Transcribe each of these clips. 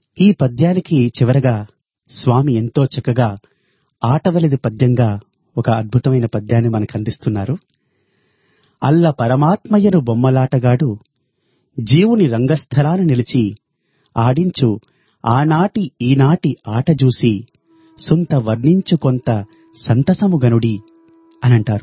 ఈ పద్యానికి చివరగా స్వామి ఎంతో చక్కగా ఆటవలిది పద్యంగా ఒక అద్భుతమైన పద్యాన్ని మనకు అందిస్తున్నారు అల్ల పరమాత్మయ్యను బొమ్మలాటగాడు జీవుని రంగస్థలాన నిలిచి ఆడించు ఆనాటి ఈనాటి ఆట చూసి సొంత వర్ణించు కొంత సంతసము గనుడి అనంటారు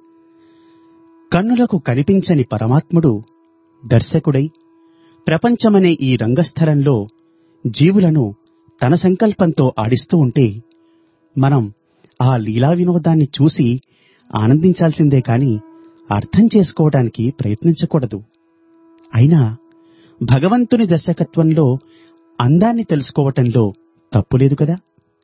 కన్నులకు కనిపించని పరమాత్ముడు దర్శకుడై ప్రపంచమనే ఈ రంగస్థలంలో జీవులను తన సంకల్పంతో ఆడిస్తూ ఉంటే మనం ఆ లీలా వినోదాన్ని చూసి ఆనందించాల్సిందే కాని అర్థం చేసుకోవడానికి ప్రయత్నించకూడదు అయినా భగవంతుని దర్శకత్వంలో అందాన్ని తెలుసుకోవటంలో తప్పులేదు కదా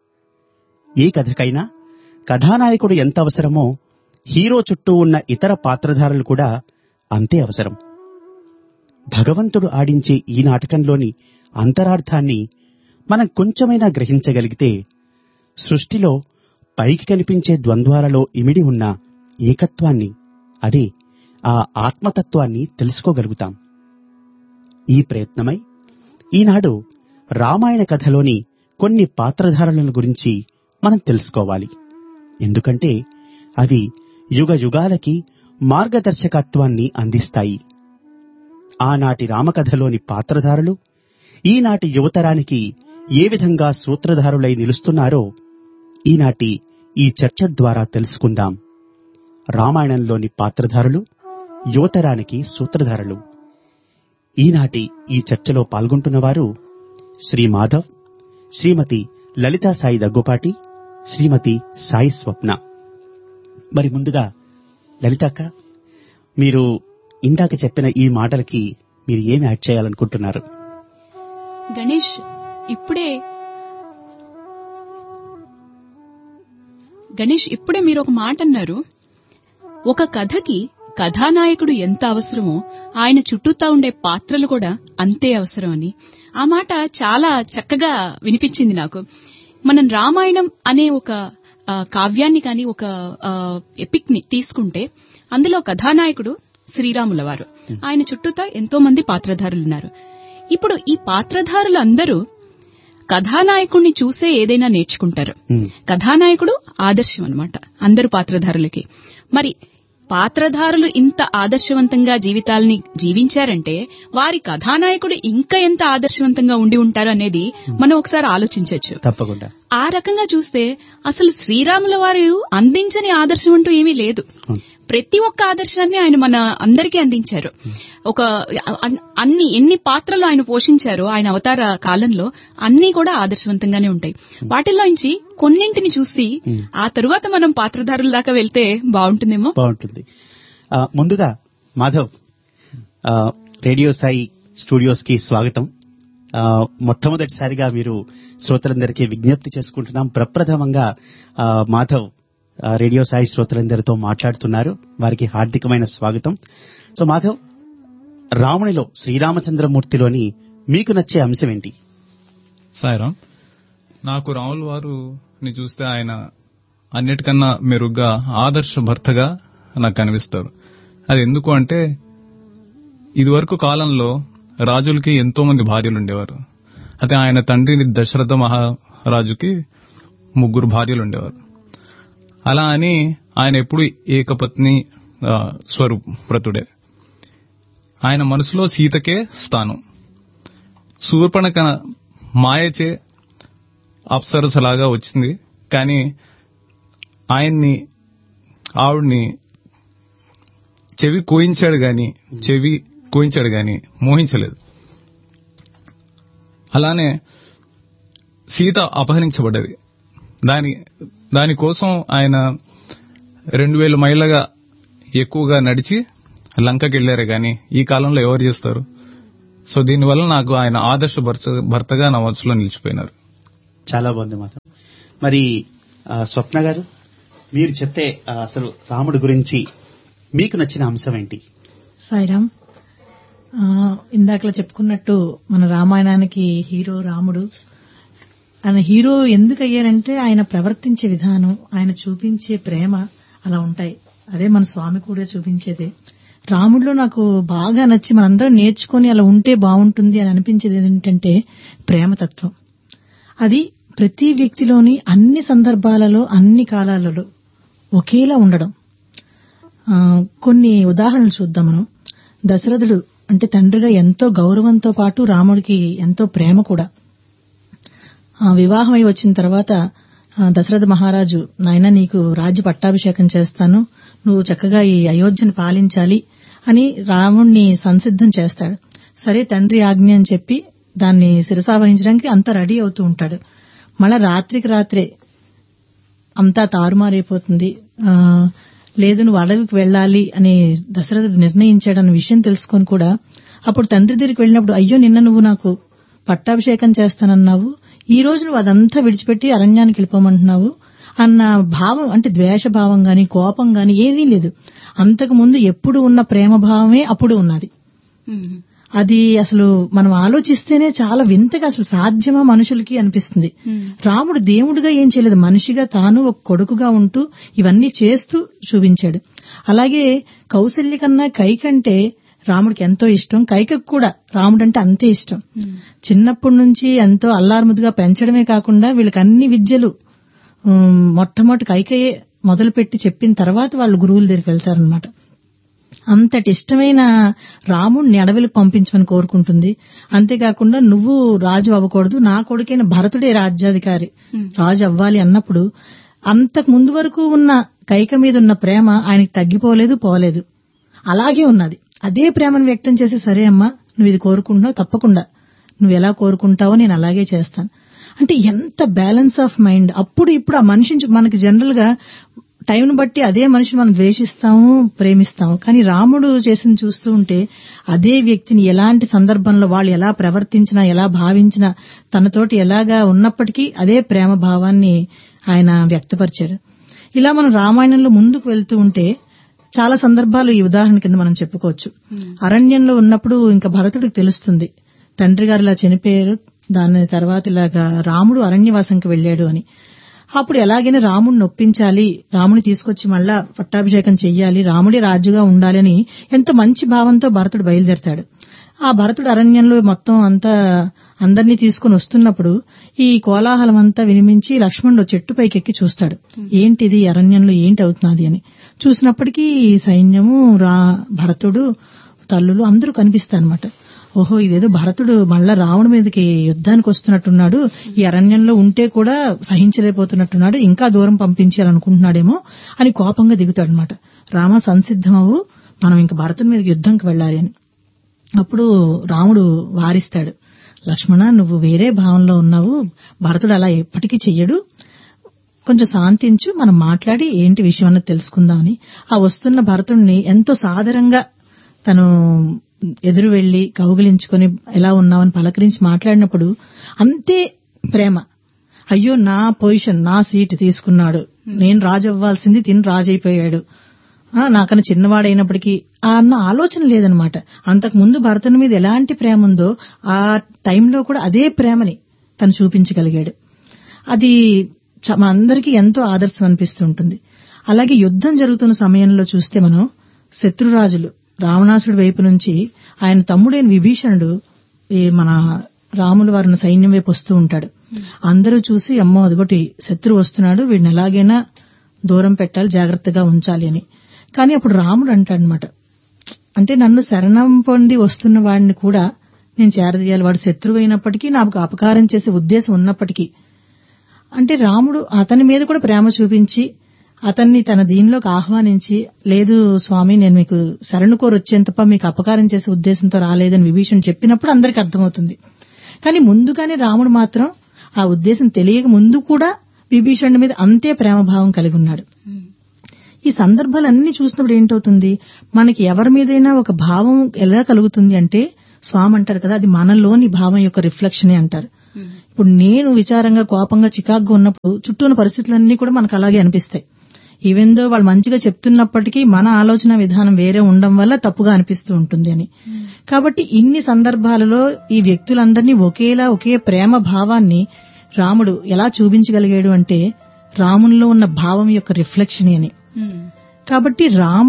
ఏ కథకైనా కథానాయకుడు ఎంత అవసరమో హీరో చుట్టూ ఉన్న ఇతర పాత్రధారులు కూడా అంతే అవసరం భగవంతుడు ఆడించే ఈ నాటకంలోని అంతరార్థాన్ని మనం కొంచెమైనా గ్రహించగలిగితే సృష్టిలో పైకి కనిపించే ద్వంద్వాలలో ఇమిడి ఉన్న ఏకత్వాన్ని అదే ఆ ఆత్మతత్వాన్ని తెలుసుకోగలుగుతాం ఈ ప్రయత్నమై ఈనాడు రామాయణ కథలోని కొన్ని పాత్రధారులను గురించి మనం తెలుసుకోవాలి ఎందుకంటే అవి యుగ యుగాలకి మార్గదర్శకత్వాన్ని అందిస్తాయి ఆనాటి రామకథలోని పాత్రధారులు ఈనాటి యువతరానికి ఏ విధంగా సూత్రధారులై నిలుస్తున్నారో ఈనాటి ఈ చర్చ ద్వారా తెలుసుకుందాం రామాయణంలోని పాత్రధారులు యువతరానికి సూత్రధారులు ఈనాటి ఈ చర్చలో పాల్గొంటున్నవారు శ్రీ మాధవ్ శ్రీమతి లలితా సాయి దగ్గుపాటి శ్రీమతి సాయి స్వప్న మరి ముందుగా లలితక్క మీరు ఇందాక చెప్పిన ఈ మాటలకి మీరు ఏమి యాడ్ చేయాలనుకుంటున్నారు గణేష్ ఇప్పుడే గణేష్ ఇప్పుడే మీరు ఒక మాట అన్నారు ఒక కథకి కథానాయకుడు ఎంత అవసరమో ఆయన చుట్టూతా ఉండే పాత్రలు కూడా అంతే అవసరం అని ఆ మాట చాలా చక్కగా వినిపించింది నాకు మనం రామాయణం అనే ఒక ఆ, కావ్యాన్ని కానీ ఒక ఎపిక్ ని తీసుకుంటే అందులో కథానాయకుడు శ్రీరాముల వారు ఆయన చుట్టూతా ఎంతో మంది పాత్రధారులున్నారు ఇప్పుడు ఈ పాత్రధారులు అందరూ కథానాయకుడిని చూసే ఏదైనా నేర్చుకుంటారు ఉమ్, కథానాయకుడు ఆదర్శం అన్నమాట అందరు పాత్రధారులకి మరి పాత్రధారులు ఇంత ఆదర్శవంతంగా జీవితాల్ని జీవించారంటే వారి కథానాయకుడు ఇంకా ఎంత ఆదర్శవంతంగా ఉండి ఉంటారు అనేది మనం ఒకసారి ఆలోచించవచ్చు తప్పకుండా ఆ రకంగా చూస్తే అసలు శ్రీరాముల వారు అందించని ఆదర్శం అంటూ ఏమీ లేదు అవును. ప్రతి ఒక్క ఆదర్శాన్ని ఆయన మన అందరికీ అందించారు ఒక అన్- అన్ని ఎన్ని పాత్రలు ఆయన పోషించారో ఆయన అవతార కాలంలో అన్ని కూడా ఆదర్శవంతంగానే ఉంటాయి వాటిల్లో నుంచి కొన్నింటిని చూసి ఆ తరువాత మనం పాత్రధారుల దాకా వెళ్తే బాగుంటుందేమో బాగుంటుంది ఆ, ముందుగా మాధవ్ ఆ, రేడియో సాయి స్టూడియోస్ కి స్వాగతం ఆ, మొట్టమొదటిసారిగా మీరు శ్రోతలందరికీ విజ్ఞప్తి చేసుకుంటున్నాం ప్రప్రథమంగా ఆ, మాధవ్ ఆ, రేడియో సాయి శ్రోతలందరితో మాట్లాడుతున్నారు వారికి హార్దికమైన స్వాగతం సో మాధవ్ రామునిలో శ్రీరామచంద్రమూర్తిలోని మీకు నచ్చే అంశం ఏంటి సాయిరామ్ నాకు రాముల వారుని చూస్తే ఆయన అన్నిటికన్నా మెరుగ్గా ఆదర్శ భర్తగా నాకు కనిపిస్తారు అది ఎందుకు అంటే ఇదివరకు కాలంలో రాజులకి ఎంతో మంది భార్యలు ఉండేవారు అయితే ఆయన తండ్రి దశరథ మహారాజుకి ముగ్గురు భార్యలు ఉండేవారు అలా అని ఆయన ఎప్పుడు ఏకపత్ని ఆ, స్వరూప్రతుడే ఆయన మనసులో సీతకే స్థానం శూర్పణక మాయచే అప్సరసలాగా వచ్చింది కానీ ఆయన్ని ఆవిడ్ని చెవి కోయించాడు గాని చెవి కోయించాడు గాని మోహించలేదు అలానే సీత అపహరించబడ్డది దాని దానికోసం ఆయన రెండు వేల మైళ్ళగా ఎక్కువగా నడిచి లంకకి వెళ్లారే గాని ఈ కాలంలో ఎవరు చేస్తారు సో దీనివల్ల నాకు ఆయన ఆదర్శ భర్త- భర్తగా నా మనసులో నిలిచిపోయినారు చాలా బాగుంది మాధవ్ మరి ఆ, స్వప్న గారు మీరు చెప్తే ఆ, అసలు రాముడి గురించి మీకు నచ్చిన అంశం ఏంటి సాయిరామ్ ఆ, ఇందాకలా చెప్పుకున్నట్టు మన రామాయణానికి హీరో రాముడు ఆయన హీరో ఎందుకు అయ్యారంటే ఆయన ప్రవర్తించే విధానం ఆయన చూపించే ప్రేమ అలా ఉంటాయి అదే మన స్వామి కూడా చూపించేది రాముడిలో నాకు బాగా నచ్చి మనందరం నేర్చుకొని అలా ఉంటే బాగుంటుంది అని అనిపించేది ఏంటంటే ప్రేమతత్వం అది ప్రతి వ్యక్తిలోని అన్ని సందర్భాలలో అన్ని కాలాలలో ఒకేలా ఉండడం ఆ, కొన్ని ఉదాహరణలు చూద్దాం మనం దశరథుడు అంటే తండ్రిగా ఎంతో గౌరవంతో పాటు రాముడికి ఎంతో ప్రేమ కూడా ఆ, వివాహమై వచ్చిన తర్వాత ఆ, దశరథ మహారాజు నాయన నీకు రాజ్య పట్టాభిషేకం చేస్తాను నువ్వు చక్కగా ఈ అయోధ్యను పాలించాలి అని రాముణ్ణి సంసిద్ధం చేస్తాడు సరే తండ్రి ఆజ్ఞ అని చెప్పి దాన్ని శిరసావహించడానికి అంతా రెడీ అవుతూ ఉంటాడు మళ్ళా రాత్రికి రాత్రే అంతా తారుమారైపోతుంది ఆ, లేదు నువ్వు అడవికి వెళ్ళాలి అని దశరథుడు నిర్ణయించాడన్న విషయం తెలుసుకొని కూడా అప్పుడు తండ్రి దగ్గరికి వెళ్ళినప్పుడు అయ్యో నిన్న నువ్వు నాకు పట్టాభిషేకం చేస్తానన్నావు ఈ రోజు నువ్వు అదంతా విడిచిపెట్టి అరణ్యానికి వెళ్ళిపోమంటున్నావు అన్న భావం అంటే ద్వేష భావం గాని కోపం గాని ఏమీ లేదు అంతకు ముందు ఎప్పుడు ఉన్న ప్రేమ భావమే అప్పుడు ఉన్నది ఉమ్. అది అసలు మనం ఆలోచిస్తేనే చాలా వింతగా అసలు సాధ్యమా మనుషులకి అనిపిస్తుంది ఉమ్. రాముడు దేవుడిగా ఏం చేయలేదు మనిషిగా తాను ఒక కొడుకుగా ఉంటూ ఇవన్నీ చేస్తూ చూపించాడు అలాగే కౌశల్య కన్నా కైకంటే రాముడికి ఎంతో ఇష్టం కైకకు కూడా రాముడంటే అంతే ఇష్టం ఉమ్. చిన్నప్పటి నుంచి ఎంతో అల్లారుముద్దుగా పెంచడమే కాకుండా వీళ్ళకి అన్ని విద్యలు ఉమ్, మొట్టమొదటి కైకయే మొదలుపెట్టి చెప్పిన తర్వాత వాళ్ళు గురువుల దగ్గరికి వెళ్తారనమాట అంతటి ఇష్టమైన రాముడిని అడవికి పంపించమని కోరుకుంటుంది అంతేకాకుండా నువ్వు రాజు అవ్వకూడదు నా కొడుకైన భరతుడే రాజ్యాధికారి రాజు అవ్వాలి అన్నప్పుడు అంతకు ముందు వరకు ఉన్న కైక మీద ఉన్న ప్రేమ ఆయనకి తగ్గిపోలేదు పోలేదు అలాగే ఉన్నది అదే ప్రేమను వ్యక్తం చేసి సరే అమ్మా నువ్వు ఇది కోరుకుంటున్నావు తప్పకుండా నువ్వు ఎలా కోరుకుంటావో నేను అలాగే చేస్తాను అంటే ఎంత బ్యాలెన్స్ ఆఫ్ మైండ్ అప్పుడు ఇప్పుడు ఆ మనిషిని చూ- మనకి జనరల్ గా టైంను బట్టి అదే మనిషిని మనం ద్వేషిస్తాము ప్రేమిస్తాము కానీ రాముడు చేసింది చూస్తూ ఉంటే అదే వ్యక్తిని ఎలాంటి సందర్భంలో వాళ్ళు ఎలా ప్రవర్తించినా ఎలా భావించినా తనతోటి ఎలాగా ఉన్నప్పటికీ అదే ప్రేమ భావాన్ని ఆయన వ్యక్తపరిచాడు ఇలా మనం రామాయణంలో ముందుకు వెళ్తూ ఉంటే చాలా సందర్భాలు ఈ ఉదాహరణ కింద మనం చెప్పుకోవచ్చు అరణ్యంలో ఉన్నప్పుడు ఇంకా భరతుడికి తెలుస్తుంది తండ్రి గారు ఇలా చనిపోయారు దాని తర్వాత ఇలాగా రాముడు అరణ్యవాసంకి వెళ్ళాడు అని అప్పుడు ఎలాగైనా రాముడిని ఒప్పించాలి రాముని తీసుకొచ్చి మళ్ళా పట్టాభిషేకం చెయ్యాలి రాముడి రాజుగా ఉండాలని ఎంతో మంచి భావంతో భరతుడు బయలుదేరతాడు ఆ భరతుడు అరణ్యంలో మొత్తం అంతా అందరినీ తీసుకుని వస్తున్నప్పుడు ఈ కోలాహలం అంతా వినిమించి లక్ష్మణుడు చెట్టు పైకెక్కి చూస్తాడు ఏంటిది అరణ్యంలో ఏంటి అవుతున్నది అని చూసినప్పటికీ ఈ సైన్యము రా భరతుడు తల్లులు అందరూ కనిపిస్తాయి అనమాట ఓహో ఇదేదో భరతుడు మళ్ళా రావణి మీదకి యుద్ధానికి వస్తున్నట్టున్నాడు ఈ అరణ్యంలో ఉంటే కూడా సహించలేకపోతున్నట్టున్నాడు ఇంకా దూరం పంపించాలనుకుంటున్నాడేమో అని కోపంగా దిగుతాడు అనమాట రామ సంసిద్ధమవు మనం ఇంకా భరతుని మీదకి యుద్ధంకి వెళ్ళాలి అని అప్పుడు రాముడు వారిస్తాడు లక్ష్మణ నువ్వు వేరే భావంలో ఉన్నావు భరతుడు అలా ఎప్పటికీ చెయ్యడు కొంచెం శాంతించు మనం మాట్లాడి ఏంటి విషయం అన్నది తెలుసుకుందామని ఆ వస్తున్న భరతుడిని ఎంతో సాదరంగా తను ఎదురు వెళ్లి కౌగిలించుకొని ఎలా ఉన్నావని పలకరించి మాట్లాడినప్పుడు అంతే ప్రేమ అయ్యో నా పొజిషన్ నా సీట్ తీసుకున్నాడు నేను రాజు అవ్వాల్సింది తిని రాజు అయిపోయాడు ఆ, నాకన్నా చిన్నవాడైనప్పటికీ ఆ అన్న ఆలోచన లేదనమాట అంతకు ముందు భరతుని మీద ఎలాంటి ప్రేమ ఉందో ఆ టైంలో కూడా అదే ప్రేమని తను చూపించగలిగాడు అది చ- మనందరికీ ఎంతో ఆదర్శం అనిపిస్తూ ఉంటుంది అలాగే యుద్ధం జరుగుతున్న సమయంలో చూస్తే మనం శత్రురాజులు రావణాసుడి వైపు నుంచి ఆయన తమ్ముడైన విభీషణుడు ఈ మన రాముల వారిని సైన్యం వైపు వస్తూ ఉంటాడు అందరూ చూసి అమ్మో అదిగోటి శత్రువు వస్తున్నాడు వీడిని ఎలాగైనా దూరం పెట్టాలి జాగ్రత్తగా ఉంచాలి అని కానీ అప్పుడు రాముడు అంటాడనమాట అంటే నన్ను శరణం పొంది వస్తున్న వాడిని కూడా నేను చేరదీయాలి వాడు శత్రువు అయినప్పటికీ నాకు అపకారం చేసే ఉద్దేశం ఉన్నప్పటికీ అంటే రాముడు అతని మీద కూడా ప్రేమ చూపించి అతన్ని తన దీనిలోకి ఆహ్వానించి లేదు స్వామి నేను మీకు శరణు కోరి వచ్చేంత తప్ప మీకు అపకారం చేసే ఉద్దేశంతో రాలేదని విభీషణ్ చెప్పినప్పుడు అందరికి అర్థమవుతుంది కానీ ముందుగానే రాముడు మాత్రం ఆ ఉద్దేశం తెలియక ముందు కూడా విభీషణుడి మీద అంతే ప్రేమభావం కలిగి ఉన్నాడు ఈ సందర్భాలన్నీ చూసినప్పుడు ఏంటవుతుంది మనకి ఎవరి మీదైనా ఒక భావం ఎలా కలుగుతుంది అంటే స్వామి అంటారు కదా అది మనలోని భావం యొక్క రిఫ్లెక్షనే అంటారు ఇప్పుడు నేను విచారంగా కోపంగా చికాగ్గా ఉన్నప్పుడు చుట్టూ ఉన్న పరిస్థితులన్నీ కూడా మనకు అలాగే అనిపిస్తాయి ఈవెన్ దో వాళ్ళు మంచిగా చెప్తున్నప్పటికీ మన ఆలోచన విధానం వేరే ఉండడం వల్ల తప్పుగా అనిపిస్తూ ఉంటుంది అని కాబట్టి ఇన్ని సందర్భాలలో ఈ వ్యక్తులందరినీ ఒకేలా ఒకే ప్రేమ భావాన్ని రాముడు ఎలా చూపించగలిగాడు అంటే రాముల్లో ఉన్న భావం యొక్క రిఫ్లెక్షన్ అని కాబట్టి రాముడు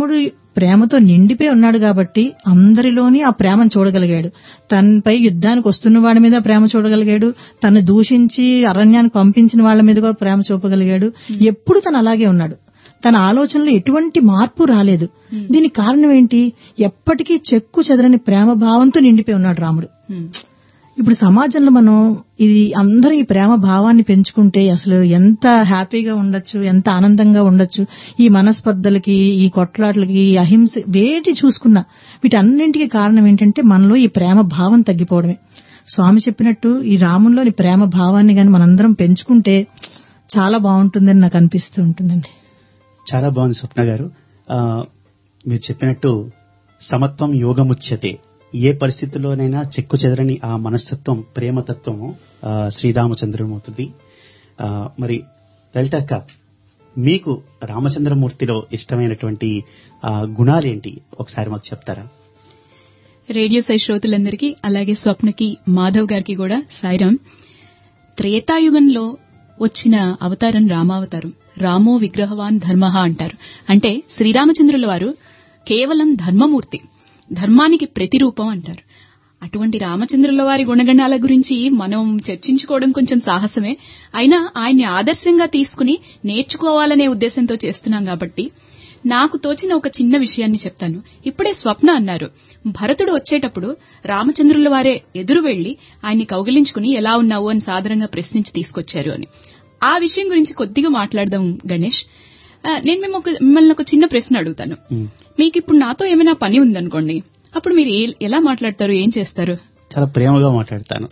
ప్రేమతో నిండిపోయి ఉన్నాడు కాబట్టి అందరిలోని ఆ ప్రేమను చూడగలిగాడు తనపై యుద్ధానికి వస్తున్న వాడి మీద ప్రేమ చూడగలిగాడు తను దూషించి అరణ్యానికి పంపించిన వాళ్ళ మీద కూడా ప్రేమ చూపగలిగాడు ఎప్పుడు తను అలాగే ఉన్నాడు తన ఆలోచనలో ఎటువంటి మార్పు రాలేదు దీనికి కారణం ఏంటి ఎప్పటికీ చెక్కు చెదరని ప్రేమ భావంతో నిండిపోయి ఉన్నాడు రాముడు ఉమ్, ఇప్పుడు సమాజంలో మనం ఇది అందరూ ఈ ప్రేమ భావాన్ని పెంచుకుంటే అసలు ఎంత హ్యాపీగా ఉండొచ్చు ఎంత ఆనందంగా ఉండొచ్చు ఈ మనస్పర్ధలకి ఈ కొట్లాట్లకి ఈ అహింస వేటి చూసుకున్నా వీటన్నింటికి కారణం ఏంటంటే మనలో ఈ ప్రేమ భావం తగ్గిపోవడమే స్వామి చెప్పినట్టు ఈ రాముల్లోని ప్రేమ భావాన్ని గాని మనందరం పెంచుకుంటే చాలా బాగుంటుందని నాకు అనిపిస్తూ ఉంటుందండి చాలా బాగుంది స్వప్న గారు ఆ, మీరు చెప్పినట్టు సమత్వం యోగముచ్యతే ఏ పరిస్థితుల్లోనైనా చెక్కు చెదరని ఆ మనస్తత్వం ప్రేమతత్వము ఆ, శ్రీరామచంద్రమూర్తిది ఆ, మరి లలితక్క మీకు రామచంద్రమూర్తిలో ఇష్టమైనటువంటి ఆ, గుణాలేంటి ఒకసారి మాకు చెప్తారా రేడియో సై శ్రోతలందరికీ అలాగే స్వప్నకి మాధవ్ గారికి కూడా సాయిరాం త్రేతాయుగంలో వచ్చిన అవతారం రామావతారం రామో విగ్రహవాన్ ధర్మ అంటారు అంటే శ్రీరామచంద్రుల వారు కేవలం ధర్మమూర్తి ధర్మానికి ప్రతిరూపం అంటారు అటువంటి రామచంద్రుల వారి గుణగణాల గురించి మనం చర్చించుకోవడం కొంచెం సాహసమే అయినా ఆయన్ని ఆదర్శంగా తీసుకుని నేర్చుకోవాలనే ఉద్దేశంతో చేస్తున్నాం కాబట్టి నాకు తోచిన ఒక చిన్న విషయాన్ని చెప్తాను ఇప్పుడే స్వప్న అన్నారు భరతుడు వచ్చేటప్పుడు రామచంద్రుల వారే ఎదురు వెళ్లి ఆయన్ని కౌగిలించుకుని ఎలా ఉన్నావు అని సాధారణంగా ప్రశ్నించి తీసుకొచ్చారు అని ఆ విషయం గురించి కొద్దిగా మాట్లాడదాం గణేష్ ఆ, నేను మేము ఒక- మిమ్మల్ని ఒక చిన్న ప్రశ్న అడుగుతాను ఉమ్, మీకు ఇప్పుడు నాతో ఏమైనా పని ఉందనుకోండి అప్పుడు మీరు ఏ- ఎలా మాట్లాడతారు ఏం చేస్తారు చాలా ప్రేమగా మాట్లాడతాను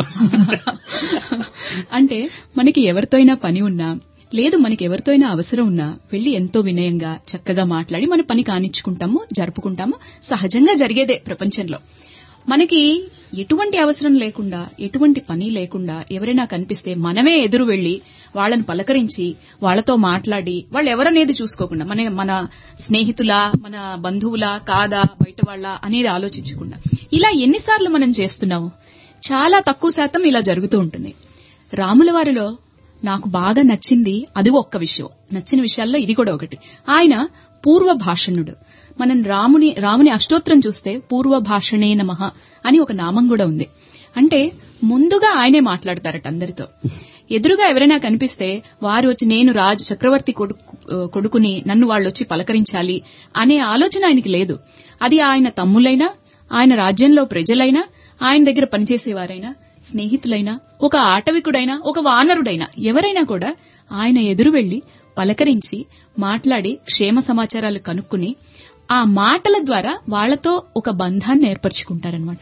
అంటే మనకి ఎవరితో అయినా పని ఉన్నా లేదు మనకి ఎవరితో అయినా అవసరం ఉన్నా వెళ్లి ఎంతో వినయంగా చక్కగా మాట్లాడి మన పని కానిచ్చుకుంటాము జరుపుకుంటాము సహజంగా జరిగేదే ప్రపంచంలో మనకి ఎటువంటి అవసరం లేకుండా ఎటువంటి పని లేకుండా ఎవరైనా కనిపిస్తే మనమే ఎదురు వెళ్లి వాళ్ళని పలకరించి వాళ్ళతో మాట్లాడి వాళ్ళు ఎవరనేది చూసుకోకుండా మన మన స్నేహితులా మన బంధువులా కాదా బయట వాళ్ళ అనేది ఆలోచించకుండా ఇలా ఎన్నిసార్లు మనం చేస్తున్నాము చాలా తక్కువ శాతం ఇలా జరుగుతూ ఉంటుంది రాముల వారిలో నాకు బాగా నచ్చింది అది ఒక్క విషయం నచ్చిన విషయాల్లో ఇది కూడా ఒకటి ఆయన పూర్వ భాషణుడు మనం రాముని రాముని అష్టోత్తరం చూస్తే పూర్వ భాషణే నమః అని ఒక నామం కూడా ఉంది అంటే ముందుగా ఆయనే మాట్లాడతారట అందరితో ఎదురుగా ఎవరైనా కనిపిస్తే వారు వచ్చి నేను రాజు చక్రవర్తి కొడుకు కొడుకుని నన్ను వాళ్ళు వచ్చి పలకరించాలి అనే ఆలోచన ఆయనకి లేదు అది ఆయన తమ్ములైనా ఆయన రాజ్యంలో ప్రజలైనా ఆయన దగ్గర పనిచేసేవారైనా స్నేహితులైనా ఒక ఆటవికుడైనా ఒక వానరుడైనా ఎవరైనా కూడా ఆయన ఎదురు వెళ్లి పలకరించి మాట్లాడి క్షేమ సమాచారాలు కనుక్కుని ఆ మాటల ద్వారా వాళ్లతో ఒక బంధాన్ని ఏర్పరచుకుంటారనమాట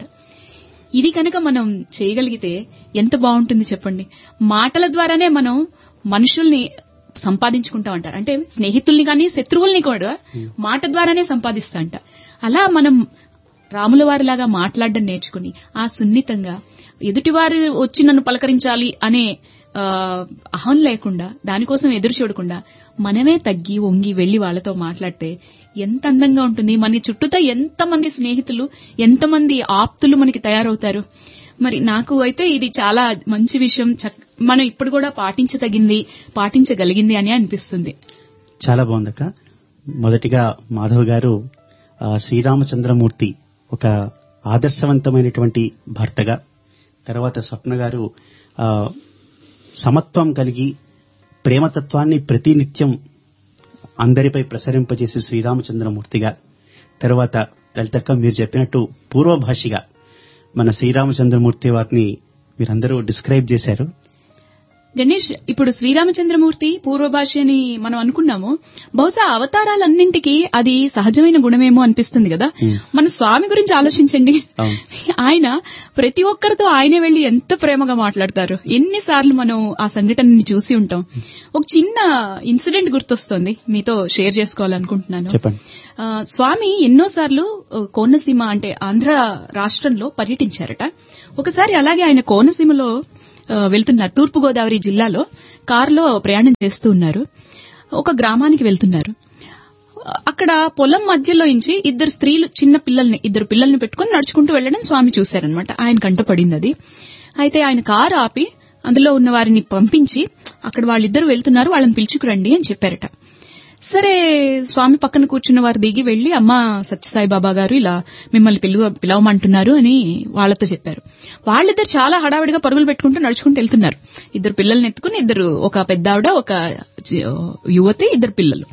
ఇది కనుక మనం చేయగలిగితే ఎంత బాగుంటుంది చెప్పండి మాటల ద్వారానే మనం మనుషుల్ని సంపాదించుకుంటాం అంటారు అంటే స్నేహితుల్ని కానీ శత్రువుల్ని కూడా మాట ద్వారానే సంపాదిస్తా అంట అలా మనం రాముల వారిలాగా మాట్లాడడం నేర్చుకుని ఆ సున్నితంగా ఎదుటివారు వచ్చి నన్ను పలకరించాలి అనే ఆ, అహం లేకుండా దానికోసం ఎదురు చూడకుండా మనమే తగ్గి వంగి వెళ్లి వాళ్ళతో మాట్లాడితే ఎంత అందంగా ఉంటుంది మన చుట్టూతో ఎంతమంది స్నేహితులు ఎంతమంది ఆప్తులు మనకి తయారవుతారు మరి నాకు అయితే ఇది చాలా మంచి విషయం చక్- మనం ఇప్పుడు కూడా పాటించదగింది పాటించగలిగింది అని అనిపిస్తుంది చాలా బాగుందక్క మొదటిగా మాధవ్ గారు ఆ, శ్రీరామచంద్రమూర్తి ఒక ఆదర్శవంతమైనటువంటి భర్తగా తర్వాత స్వప్న గారు ఆ, సమత్వం కలిగి ప్రేమతత్వాన్ని ప్రతినిత్యం అందరిపై ప్రసరింపజేసే శ్రీరామచంద్రమూర్తిగా తర్వాత లలితక్క మీరు చెప్పినట్టు పూర్వభాషిగా మన శ్రీరామచంద్రమూర్తి వారిని మీరందరూ డిస్క్రైబ్ చేశారు గణేష్ ఇప్పుడు శ్రీరామచంద్రమూర్తి పూర్వభాష అని మనం అనుకున్నాము బహుశా అవతారాలన్నింటికి అది సహజమైన గుణమేమో అనిపిస్తుంది కదా మన స్వామి గురించి ఆలోచించండి అవును. ఆయన ప్రతి ఒక్కరితో ఆయనే వెళ్లి ఎంత ప్రేమగా మాట్లాడతారు ఎన్నిసార్లు మనం ఆ సంఘటనని చూసి ఉంటాం ఒక చిన్న ఇన్సిడెంట్ గుర్తొస్తుంది మీతో షేర్ చేసుకోవాలనుకుంటున్నాను చెప్పండి ఆ, స్వామి ఎన్నోసార్లు ఆ, కోనసీమ అంటే ఆంధ్ర రాష్ట్రంలో పర్యటించారట ఒకసారి అలాగే ఆయన కోనసీమలో ఆ, వెళ్తున్నారు తూర్పు గోదావరి జిల్లాలో కారులో ప్రయాణం చేస్తూ ఉన్నారు ఒక గ్రామానికి వెళ్తున్నారు అక్కడ పొలం మధ్యలో నుంచి ఇద్దరు స్త్రీలు చిన్న పిల్లల్ని ఇద్దరు పిల్లల్ని పెట్టుకుని నడుచుకుంటూ వెళ్లడం స్వామి చూశారనమాట ఆయన కంటపడింది అది అయితే ఆయన కారు ఆపి అందులో ఉన్న వారిని పంపించి అక్కడ వాళ్ళిద్దరు వెళ్తున్నారు వాళ్ళని పిలుచుకురండి అని చెప్పారట సరే స్వామి పక్కన కూర్చున్న వారు దిగి వెళ్లి అమ్మ సత్యసాయి బాబా గారు ఇలా మిమ్మల్ని పిలువ పిలవమంటున్నారు అని వాళ్ళతో చెప్పారు వాళ్ళిద్దరు చాలా హడావిడిగా పరుగులు పెట్టుకుంటూ నడుచుకుంటూ వెళ్తున్నారు ఇద్దరు పిల్లల్ని ఎత్తుకుని ఇద్దరు ఒక పెద్ద ఆవిడ ఒక చి- యువతి ఇద్దరు పిల్లలు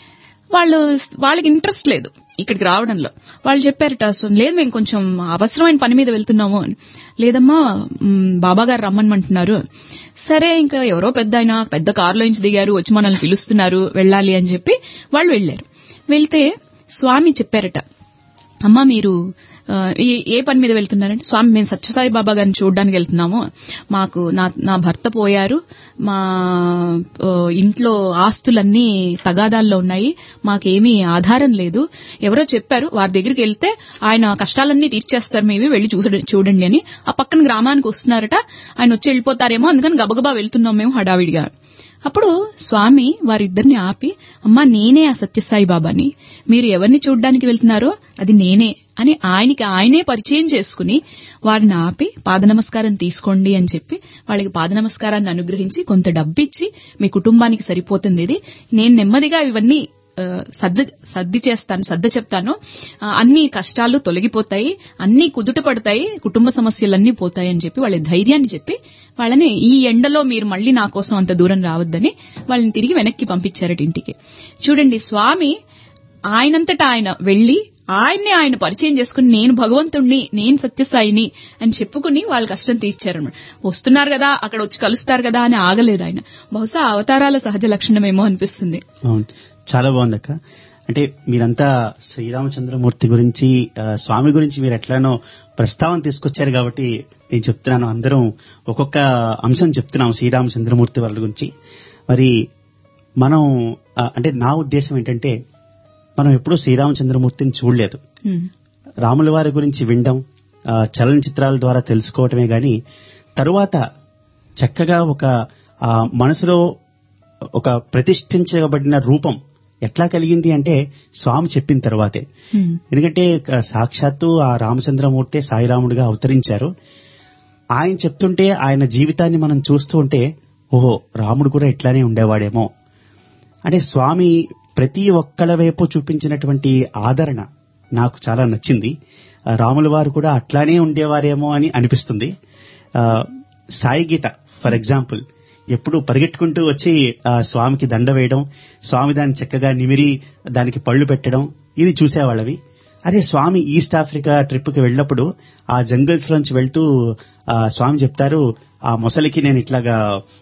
వాళ్ళు వాళ్ళకి ఇంట్రెస్ట్ లేదు ఇక్కడికి రావడంలో వాళ్ళు చెప్పారట "సో, లేదు మేము కొంచెం అవసరమైన పని మీద వెళ్తున్నాము అని లేదమ్మా మ్, బాబా గారు రమ్మనమంటున్నారు సరే ఇంకా ఎవరో పెద్ద ఆయన పెద్ద కారులో నుంచి దిగారు వచ్చి మనల్ని పిలుస్తున్నారు వెళ్ళాలి అని చెప్పి వాళ్ళు వెళ్ళారు వెళ్తే స్వామి చెప్పారట అమ్మా మీరు ఆ, ఏ- ఏ పని మీద వెళ్తున్నారంటే స్వామి మేము సత్యసాయి బాబా గారిని చూడడానికి వెళ్తున్నాము మాకు నా నా భర్త పోయారు మా ఆ, ఇంట్లో ఆస్తులన్నీ తగాదాల్లో ఉన్నాయి మాకేమీ ఆధారం లేదు ఎవరో చెప్పారు వారి దగ్గరికి వెళ్తే ఆయన కష్టాలన్నీ తీర్చేస్తారు మేమే వెళ్లి చూస- చూడండి అని ఆ పక్కన గ్రామానికి వస్తున్నారట ఆయన వచ్చి వెళ్ళిపోతారేమో అందుకని గబగబా వెళ్తున్నాం మేము హడావిడిగా అప్పుడు స్వామి వారిద్దరిని ఆపి అమ్మా నేనే ఆ సత్యసాయి బాబాని మీరు ఎవరిని చూడ్డానికి వెళ్తున్నారో అది నేనే అని ఆయనకి ఆయనే పరిచయం చేసుకుని వారిని ఆపి పాద నమస్కారం తీసుకోండి అని చెప్పి వాళ్ళకి పాద నమస్కారాన్ని అనుగ్రహించి కొంత డబ్బిచ్చి మీ కుటుంబానికి సరిపోతుంది ఇది నేను నెమ్మదిగా ఇవన్నీ ఆ, సర్ద సర్ది చేస్తాను సర్ద చెప్తాను ఆ, అన్ని కష్టాలు తొలగిపోతాయి అన్ని కుదుట పడతాయి కుటుంబ సమస్యలన్నీ పోతాయి అని చెప్పి వాళ్ళ ధైర్యాన్ని చెప్పి వాళ్ళని ఈ ఎండలో మీరు మళ్ళీ నా కోసం అంత దూరం రావద్దని వాళ్ళని తిరిగి వెనక్కి పంపించారట ఇంటికి చూడండి స్వామి ఆయనంతటా ఆయన వెళ్లి ఆయన్ని ఆయన పరిచయం చేసుకుని నేను భగవంతుణ్ణి నేను సత్యసాయిని అని చెప్పుకుని వాళ్ళ కష్టం తీర్చారన్నమాట వస్తున్నారు కదా అక్కడ వచ్చి కలుస్తారు కదా అని ఆగలేదు ఆయన బహుశా అవతారాల సహజ లక్షణమేమో అనిపిస్తుంది అవును చాలా బాగుంది అక్క అంటే మీరంతా శ్రీరామచంద్రమూర్తి గురించి ఆ, స్వామి గురించి మీరు ఎట్లానో ప్రస్తావన తీసుకొచ్చారు కాబట్టి నేను చెప్తున్నాను అందరం ఒక్కొక్క అంశం చెప్తున్నాం శ్రీరామచంద్రమూర్తి వాళ్ళ గురించి మరి మనం ఆ, అంటే నా ఉద్దేశం ఏంటంటే మనం ఎప్పుడూ శ్రీరామచంద్రమూర్తిని చూడలేదు ఉమ్, రాముల వారి గురించి వినడం ఆ, చలనచిత్రాల ద్వారా తెలుసుకోవటమే గాని తరువాత చక్కగా ఒక ఆ, మనసులో ఒక ప్రతిష్ఠించబడిన రూపం ఎట్లా కలిగింది అంటే స్వామి చెప్పిన తర్వాతే ఉమ్, ఎందుకంటే ఆ, సాక్షాత్తు ఆ రామచంద్రమూర్తే సాయిరాముడిగా అవతరించారు ఆయన చెప్తుంటే ఆయన జీవితాన్ని మనం చూస్తూ ఉంటే ఓహో రాముడు కూడా ఇట్లానే ఉండేవాడేమో అంటే స్వామి ప్రతి ఒక్కళ్ళ వైపు చూపించినటువంటి ఆదరణ నాకు చాలా నచ్చింది ఆ, రాముల వారు కూడా అట్లానే ఉండేవారేమో అని అనిపిస్తుంది ఆ, సాయి గీత ఫర్ ఎగ్జాంపుల్ ఎప్పుడు పరిగెట్టుకుంటూ వచ్చి ఆ, స్వామికి దండ వేయడం స్వామి దాన్ని చక్కగా నిమిరి దానికి పళ్ళు పెట్టడం ఇది చూసేవాళ్ళవి అదే స్వామి ఈస్ట్ ఆఫ్రికా ట్రిప్ కి వెళ్ళినప్పుడు ఆ జంగల్స్ లోంచి వెళ్తూ ఆ, స్వామి చెప్తారు ఆ మొసలికి నేను ఇట్లాగా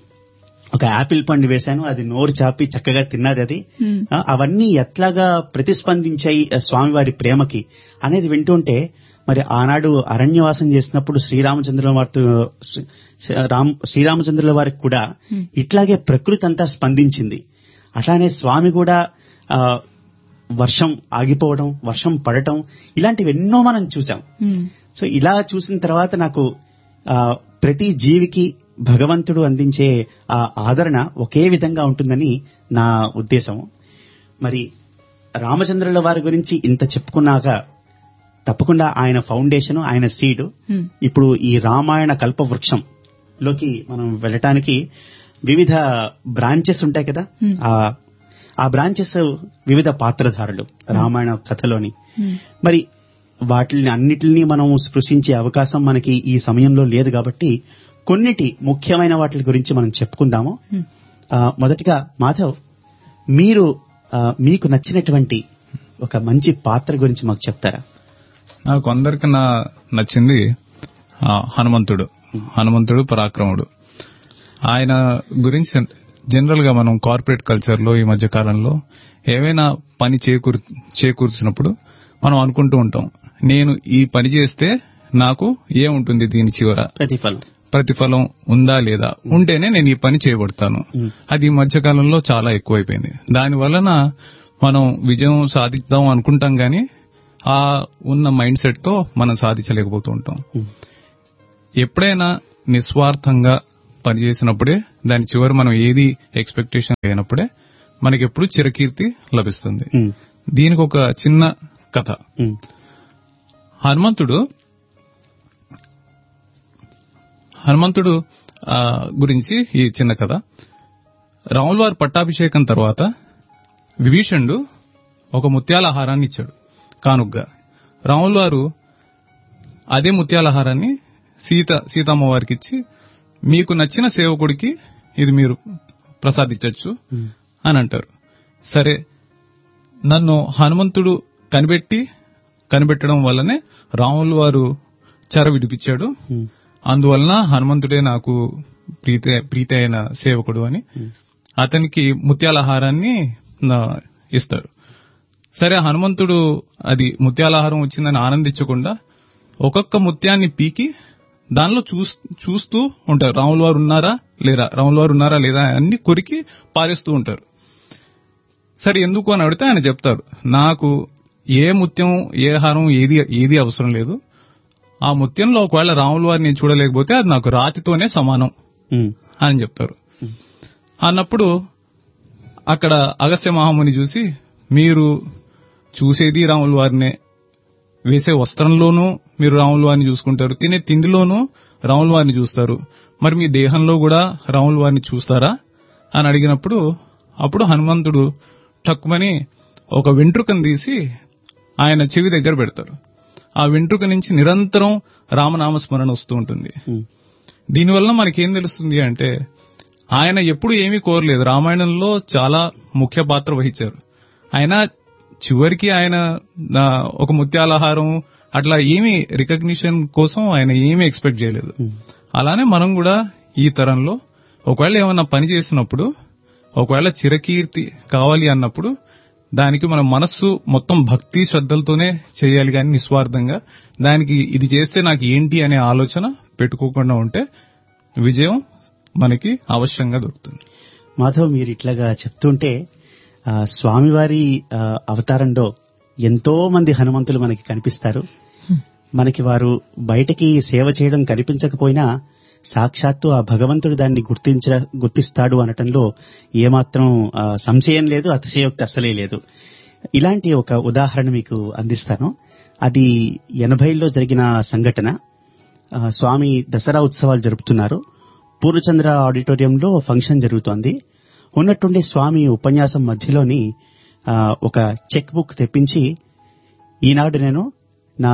ఒక యాపిల్ పండు వేశాను అది నోరు చాపి చక్కగా తిన్నది అది Hmm. ఆ, అవన్నీ ఎట్లాగా ప్రతిస్పందించాయి ఆ స్వామివారి ప్రేమకి అనేది వింటుంటే మరి ఆనాడు అరణ్యవాసం చేసినప్పుడు శ్రీరామచంద్రుల వారితో శ్రీ- రామ్ శ్రీరామచంద్రుల వారికి కూడా ఇట్లాగే ప్రకృతి అంతా స్పందించింది అట్లానే స్వామి కూడా ఆ, వర్షం ఆగిపోవడం వర్షం పడటం ఇలాంటివి ఎన్నో మనం చూసాం ఉమ్, సో ఇలా చూసిన తర్వాత నాకు ఆ, ప్రతి జీవికి భగవంతుడు అందించే ఆ ఆదరణ ఒకే విధంగా ఉంటుందని నా ఉద్దేశం మరి రామచంద్రుల వారి గురించి ఇంత చెప్పుకున్నాక తప్పకుండా ఆయన ఫౌండేషన్ ఆయన సీడ్ ఉమ్, ఇప్పుడు ఈ రామాయణ కల్ప వృక్షం లోకి మనం వెళ్ళటానికి వివిధ బ్రాంచెస్ ఉంటాయి కదా Hmm. ఆ ఆ బ్రాంచెస్ వివిధ పాత్రధారులు రామాయణ కథలోని ఉమ్, మరి వాటిని అన్నిటిని మనం స్పృశించే అవకాశం మనకి ఈ సమయంలో లేదు కాబట్టి కొన్నిటి ముఖ్యమైన వాటి గురించి మనం చెప్పుకుందాము ఉమ్. ఆ, మొదటిగా మాధవ్ మీరు ఆ, మీకు నచ్చినటువంటి ఒక మంచి పాత్ర గురించి మాకు చెప్తారా నాకు అందరికి నా నచ్చింది ఆ, హనుమంతుడు హనుమంతుడు పరాక్రముడు ఆయన గురించి జనరల్ గా మనం కార్పొరేట్ కల్చర్ లో ఈ మధ్య కాలంలో ఏవైనా పని చేకూర్ చేకూర్చినప్పుడు మనం అనుకుంటూ ఉంటాం నేను ఈ పని చేస్తే నాకు ఏముంటుంది దీని చివర ప్రతిఫలం ప్రతిఫలం ఉందా లేదా ఉంటేనే నేను ఈ పని చేయబడతాను మ్. అది ఈ మధ్య కాలంలో చాలా ఎక్కువైపోయింది దాని వలన మనం విజయం సాధిద్దాం అనుకుంటాం గాని ఆ ఉన్న మైండ్ సెట్ తో మనం సాధించలేకపోతూ ఉంటాం మ్. ఎప్పుడైనా నిస్వార్థంగా పనిచేసినప్పుడే దాని చివరి మనం ఏది ఎక్స్పెక్టేషన్ లేనప్పుడే మనకి ఎప్పుడు చిరకీర్తి లభిస్తుంది ఉమ్, దీనికి ఒక చిన్న కథ ఉమ్, హనుమంతుడు హనుమంతుడు ఆ, గురించి ఈ చిన్న కథ రాముల వారి పట్టాభిషేకం తర్వాత విభీషణుడు ఒక ముత్యాల హారాన్ని ఇచ్చాడు కానుగ్గా రాములు వారు అదే ముత్యాల హారాన్ని సీత సీతమ్మ వారికి ఇచ్చి మీకు నచ్చిన సేవకుడికి ఇది మీరు ప్రసాదించవచ్చు ఉమ్, అని అంటారు సరే నన్ను హనుమంతుడు కనిపెట్టి కనిపెట్టడం వల్లనే రాములు వారు చెర విడిపించాడు ఉమ్, అందువలన హనుమంతుడే నాకు ప్రీతి ప్రీతి అయిన సేవకుడు అని అతనికి ముత్యాల హారాన్ని నా- ఇస్తారు సరే హనుమంతుడు అది ముత్యాలహారం వచ్చిందని ఆనందించకుండా ఒక్కొక్క ముత్యాన్ని పీకి దానిలో చూస్ చూస్తూ ఉంటారు రాముల వారు ఉన్నారా లేరా రాముల వారు ఉన్నారా లేదా అన్ని కొరికి పారేస్తూ ఉంటారు సరే ఎందుకు అని అడిగితే ఆయన చెప్తారు నాకు ఏ ముత్యం ఏ హారం ఏది ఏది అవసరం లేదు ఆ ముత్యంలో ఒకవేళ రాముల వారిని చూడలేకపోతే అది నాకు రాతితోనే సమానం ఉమ్, అని చెప్తారు అన్నప్పుడు అక్కడ అగస్త్య మహాముని చూసి మీరు చూసేది రాముల వారినే వేసే వస్త్రంలోనూ మీరు రాముల వారిని చూసుకుంటారు తినే తిండిలోనూ రాముల వారిని చూస్తారు మరి మీ దేహంలో కూడా రాముల వారిని చూస్తారా అని అడిగినప్పుడు అప్పుడు హనుమంతుడు టక్కుమని ఒక వెంట్రుకను తీసి ఆయన చెవి దగ్గర పెడతారు ఆ వెంట్రుక నుంచి నిరంతరం రామనామస్మరణ వస్తూ ఉంటుంది ఉమ్, దీనివల్ల మనకేం తెలుస్తుంది అంటే ఆయన ఎప్పుడు ఏమీ కోరలేదు రామాయణంలో చాలా ముఖ్య పాత్ర వహించారు ఆయన చివరికి ఆయన ఆ, ఒక ముత్యాలహారం అట్లా ఏమీ రికగ్నిషన్ కోసం ఆయన ఏమీ ఎక్స్పెక్ట్ చేయలేదు అలానే మనం కూడా ఈ తరంలో ఒకవేళ ఏమన్నా పని చేసినప్పుడు ఒకవేళ చిరకీర్తి కావాలి అన్నప్పుడు దానికి మన మనస్సు మొత్తం భక్తి శ్రద్ధలతోనే చేయాలి కానీ నిస్వార్థంగా దానికి ఇది చేస్తే నాకు ఏంటి అనే ఆలోచన పెట్టుకోకుండా ఉంటే విజయం మనకి అవశ్యంగా దొరుకుతుంది మాధవ్ మీరు ఇట్లాగా చెప్తుంటే ఆ, స్వామివారి ఆ, అవతారంలో ఎంతో మంది హనుమంతులు మనకి కనిపిస్తారు మనకి వారు బయటకి సేవ చేయడం కనిపించకపోయినా సాక్షాత్తు ఆ భగవంతుడు దాన్ని గుర్తించ గుర్తిస్తాడు అనటంలో ఏమాత్రం ఆ, సంశయం లేదు అతిశయోక్తి అస్సలే లేదు ఇలాంటి ఒక ఉదాహరణ మీకు అందిస్తాను అది ఎనభైలో జరిగిన సంఘటన ఆ, స్వామి దసరా ఉత్సవాలు జరుపుతున్నారు పూర్ణచంద్ర ఆడిటోరియంలో ఫంక్షన్ జరుగుతోంది ఉన్నట్టుండి స్వామి ఉపన్యాసం మధ్యలోని ఆ, ఒక చెక్ బుక్ తెప్పించి ఈనాడు నేను నా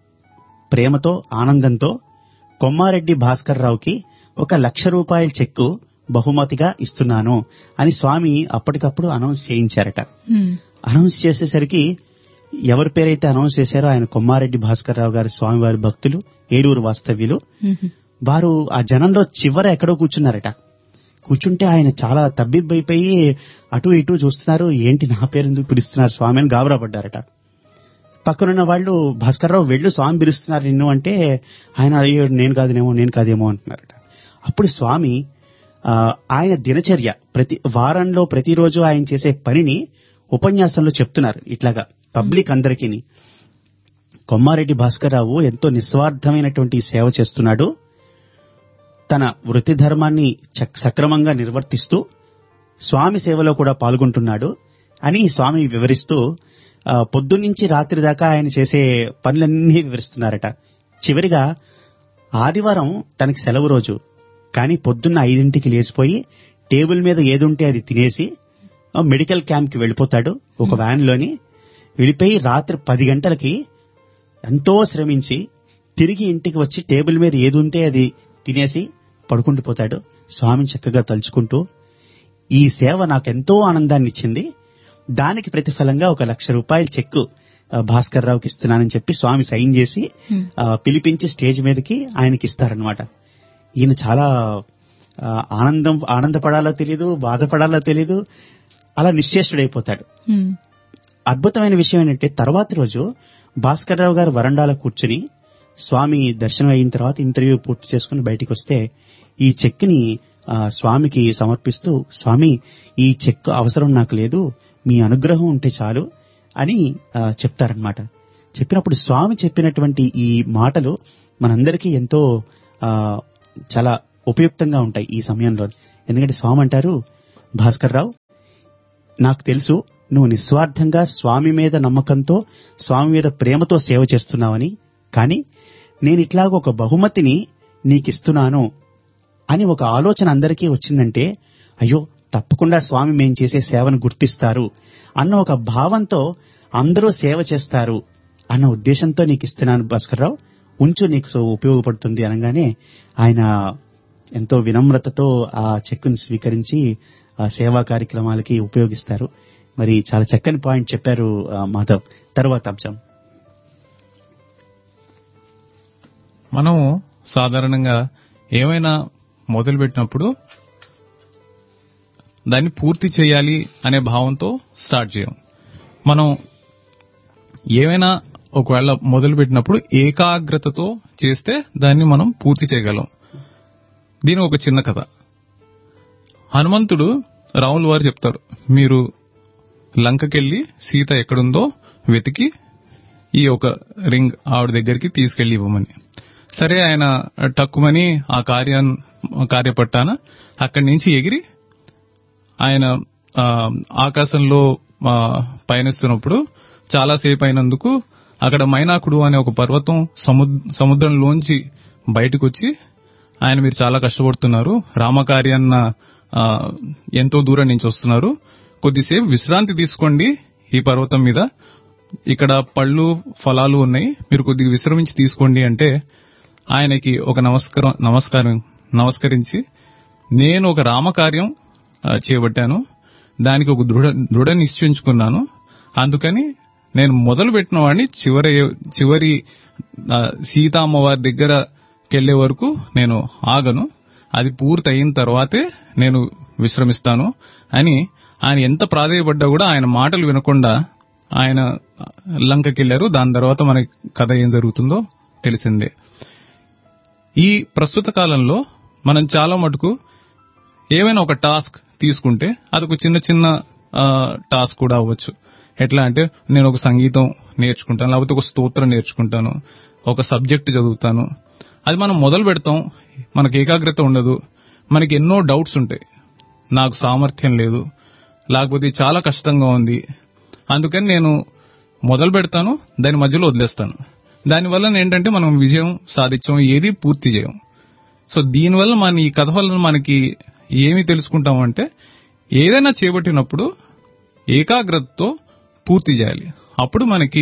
ప్రేమతో ఆనందంతో కొమ్మారెడ్డి భాస్కర్ రావుకి ఒక లక్ష రూపాయల చెక్కు బహుమతిగా ఇస్తున్నాను అని స్వామి అప్పటికప్పుడు అనౌన్స్ చేయించారట హ్మ్. అనౌన్స్ చేసేసరికి ఎవరి పేరైతే అనౌన్స్ చేశారో ఆయన కొమ్మారెడ్డి భాస్కర్ రావు గారి స్వామివారి భక్తులు ఏలూరు వాస్తవ్యులు హ్మ్. వారు ఆ జనంలో చివర ఎక్కడో కూర్చున్నారట కూర్చుంటే ఆయన చాలా తబ్బిబ్బైపోయి అటు ఇటు చూస్తున్నారు ఏంటి నా పేరు ఎందుకు పిలుస్తున్నారు స్వామి అని గాబరా పడ్డారట పక్కనున్న వాళ్ళు భాస్కర్రావు వెళ్ళు స్వామి పిలుస్తున్నారు నిన్ను అంటే ఆయన అయ్యో నేను కాదేమో నేను కాదేమో అంటున్నారట అప్పుడు స్వామి ఆ, ఆయన దినచర్య ప్రతి వారంలో ప్రతిరోజు ఆయన చేసే పనిని ఉపన్యాసంలో చెప్తున్నారు ఇట్లాగా పబ్లిక్ అందరికీని కొమ్మారెడ్డి భాస్కర్రావు ఎంతో నిస్వార్థమైనటువంటి సేవ చేస్తున్నాడు తన వృత్తి ధర్మాన్ని చక్- సక్రమంగా నిర్వర్తిస్తూ స్వామి సేవలో కూడా పాల్గొంటున్నాడు అని స్వామి వివరిస్తూ ఆ, పొద్దున్నుంచి రాత్రి దాకా ఆయన చేసే పనులన్నీ వివరిస్తున్నారట చివరిగా ఆదివారం తనకి సెలవు రోజు కానీ పొద్దున్న ఐదింటికి లేచిపోయి టేబుల్ మీద ఏదుంటే అది తినేసి ఆ, మెడికల్ క్యాంప్ కి వెళ్ళిపోతాడు ఒక వ్యాన్ లోని వెళ్ళిపోయి రాత్రి పది గంటలకి ఎంతో శ్రమించి తిరిగి ఇంటికి వచ్చి టేబుల్ మీద ఏది ఉంటే అది తినేసి పడుకుండిపోతాడు స్వామిని చక్కగా తలుచుకుంటూ ఈ సేవ నాకెంతో ఆనందాన్ని ఇచ్చింది దానికి ప్రతిఫలంగా ఒక లక్ష రూపాయల చెక్కు ఆ, భాస్కర్ రావుకి ఇస్తున్నానని చెప్పి స్వామి సైన్ చేసి హ్మ్. ఆ, పిలిపించి స్టేజ్ మీదకి ఆయనకి ఇస్తారనమాట ఈయన చాలా ఆ, ఆనందం ఆనందపడాలో తెలియదు బాధపడాలో తెలియదు అలా నిశ్చేష్టుడైపోతాడు హ్మ్. అద్భుతమైన విషయం ఏంటంటే తర్వాతి రోజు భాస్కర్ రావు గారు వరండాలో కూర్చుని స్వామి దర్శనం అయిన తర్వాత ఇంటర్వ్యూ పూర్తి చేసుకుని బయటికి వస్తే ఈ చెక్ని ఆ, స్వామికి సమర్పిస్తూ స్వామి ఈ చెక్ అవసరం నాకు లేదు మీ అనుగ్రహం ఉంటే చాలు అని ఆ, చెప్తారనమాట చెప్పినప్పుడు స్వామి చెప్పినటువంటి ఈ మాటలు మనందరికీ ఎంతో ఆ, చాలా ఉపయుక్తంగా ఉంటాయి ఈ సమయంలో ఎందుకంటే స్వామి అంటారు భాస్కర్ రావు నాకు తెలుసు నువ్వు నిస్వార్థంగా స్వామి మీద నమ్మకంతో స్వామి మీద ప్రేమతో సేవ చేస్తున్నావని కానీ నేను ఇట్లాగ ఒక బహుమతిని నీకిస్తున్నాను అని ఒక ఆలోచన అందరికీ వచ్చిందంటే అయ్యో తప్పకుండా స్వామి మేం చేసే సేవను గుర్తిస్తారు అన్న ఒక భావంతో అందరూ సేవ చేస్తారు అన్న ఉద్దేశంతో నీకు ఇస్తున్నాను భాస్కర్రావు ఉంచు నీకు సో ఉపయోగపడుతుంది అనగానే ఆయన ఎంతో వినమ్రతతో ఆ చెక్కును స్వీకరించి ఆ సేవా కార్యక్రమాలకి ఉపయోగిస్తారు మరి చాలా చక్కని పాయింట్ చెప్పారు ఆ, మాధవ్ తర్వాత అంశం మనం సాధారణంగా ఏమైనా మొదలుపెట్టినప్పుడు దాన్ని పూర్తి చేయాలి అనే భావంతో స్టార్ట్ చేయం మనం ఏమైనా ఒకవేళ మొదలుపెట్టినప్పుడు ఏకాగ్రతతో చేస్తే దాన్ని మనం పూర్తి చేయగలం దీని ఒక చిన్న కథ హనుమంతుడు రాములు వారు చెప్తారు మీరు లంకకెళ్ళి సీత ఎక్కడుందో వెతికి ఈ ఒక రింగ్ ఆవిడ దగ్గరికి తీసుకెళ్లి ఇవ్వమని సరే ఆయన టక్కుమని ఆ కార్యా కార్యపట్టాన అక్కడి నుంచి ఎగిరి ఆయన ఆ, ఆకాశంలో ఆ, పయనిస్తున్నప్పుడు చాలాసేపు అయినందుకు అక్కడ మైనాకుడు అనే ఒక పర్వతం సముద్- సముద్రంలోంచి బయటకు వచ్చి ఆయన మీరు చాలా కష్టపడుతున్నారు రామకార్యాన్న ఆ, ఎంతో దూరం నుంచి వస్తున్నారు కొద్దిసేపు విశ్రాంతి తీసుకోండి ఈ పర్వతం మీద ఇక్కడ పళ్ళు ఫలాలు ఉన్నాయి మీరు కొద్దిగా విశ్రమించి తీసుకోండి అంటే ఆయనకి ఒక నమస్కారం నమస్కారం నమస్కరించి నేను ఒక రామకార్యం ఆ, చేపట్టాను దానికి ఒక దృఢ దృఢ నిశ్చయించుకున్నాను అందుకని నేను మొదలు పెట్టిన వాడిని చివరి చివరి ఆ, సీతామ్మవారి దగ్గరకెళ్లే వరకు నేను ఆగను అది పూర్తి అయిన తర్వాతే నేను విశ్రమిస్తాను అని ఆయన ఎంత ప్రాధేయపడ్డా కూడా ఆయన మాటలు వినకుండా ఆయన లంకకెళ్లారు దాని తర్వాత మనకి కథ ఏం జరుగుతుందో తెలిసిందే ఈ ప్రస్తుత కాలంలో మనం చాలా మటుకు ఏమైనా ఒక టాస్క్ తీసుకుంటే అదొక చిన్న చిన్న ఆ, టాస్క్ కూడా అవ్వచ్చు ఎట్లా అంటే నేను ఒక సంగీతం నేర్చుకుంటాను లేకపోతే ఒక స్తోత్రం నేర్చుకుంటాను ఒక సబ్జెక్ట్ చదువుతాను అది మనం మొదలు పెడతాం మనకి ఏకాగ్రత ఉండదు మనకి ఎన్నో డౌట్స్ ఉంటాయి నాకు సామర్థ్యం లేదు లేకపోతే ఇది చాలా కష్టంగా ఉంది అందుకని నేను మొదలు పెడతాను దాని మధ్యలో వదిలేస్తాను దానివల్ల ఏంటంటే మనం విజయం సాధించాం ఏది పూర్తి చేయం సో దీనివల్ల మన ఈ కథ వల్ల మనకి ఏమి తెలుసుకుంటామంటే ఏదైనా చేపట్టినప్పుడు ఏకాగ్రతతో పూర్తి చేయాలి అప్పుడు మనకి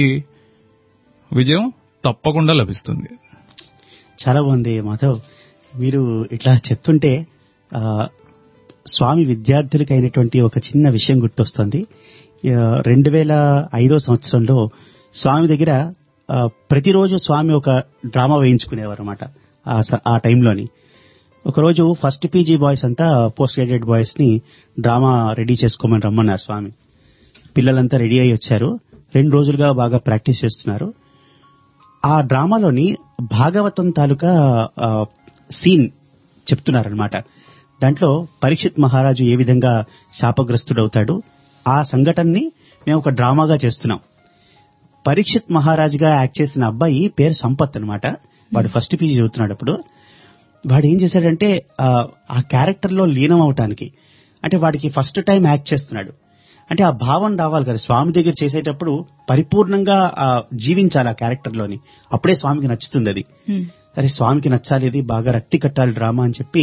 విజయం తప్పకుండా లభిస్తుంది చాలా బాగుంది మాధవ్ మీరు ఇట్లా చెప్తుంటే ఆ, స్వామి విద్యార్థులకి అయినటువంటి ఒక చిన్న విషయం గుర్తొస్తుంది రెండు వేల ఐదో సంవత్సరంలో స్వామి దగ్గర ఆ, ప్రతిరోజు స్వామి ఒక డ్రామా వేయించుకునేవారు అనమాట ఆ టైంలోని ఒకరోజు ఫస్ట్ పీజీ బాయ్స్ అంతా పోస్ట్ గ్రాడ్యుయేట్ బాయ్స్ ని డ్రామా రెడీ చేసుకోమని రమ్మన్నారు స్వామి పిల్లలంతా రెడీ అయ్యి వచ్చారు రెండు రోజులుగా బాగా ప్రాక్టీస్ చేస్తున్నారు ఆ డ్రామాలోని భాగవతం తాలూకా ఆ, సీన్ చెప్తున్నారనమాట దాంట్లో పరీక్షిత్ మహారాజు ఏ విధంగా శాపగ్రస్తుడవుతాడు ఆ సంఘటనని మేము ఒక డ్రామాగా చేస్తున్నాం పరీక్షిత్ మహారాజుగా యాక్ట్ చేసిన అబ్బాయి పేరు సంపత్ అన్నమాట వాడు ఫస్ట్ పీజీ చదువుతున్నాడు అప్పుడు వాడు ఏం చేశాడంటే ఆ, ఆ క్యారెక్టర్ లో లీనం అవటానికి అంటే వాడికి ఫస్ట్ టైం యాక్ట్ చేస్తున్నాడు అంటే ఆ భావం రావాలి కదా స్వామి దగ్గర చేసేటప్పుడు పరిపూర్ణంగా ఆ, జీవించాలి ఆ క్యారెక్టర్ లోని అప్పుడే స్వామికి నచ్చుతుంది అది హ్మ్. అరే స్వామికి నచ్చాలి ఇది బాగా రక్తి కట్టాలి డ్రామా అని చెప్పి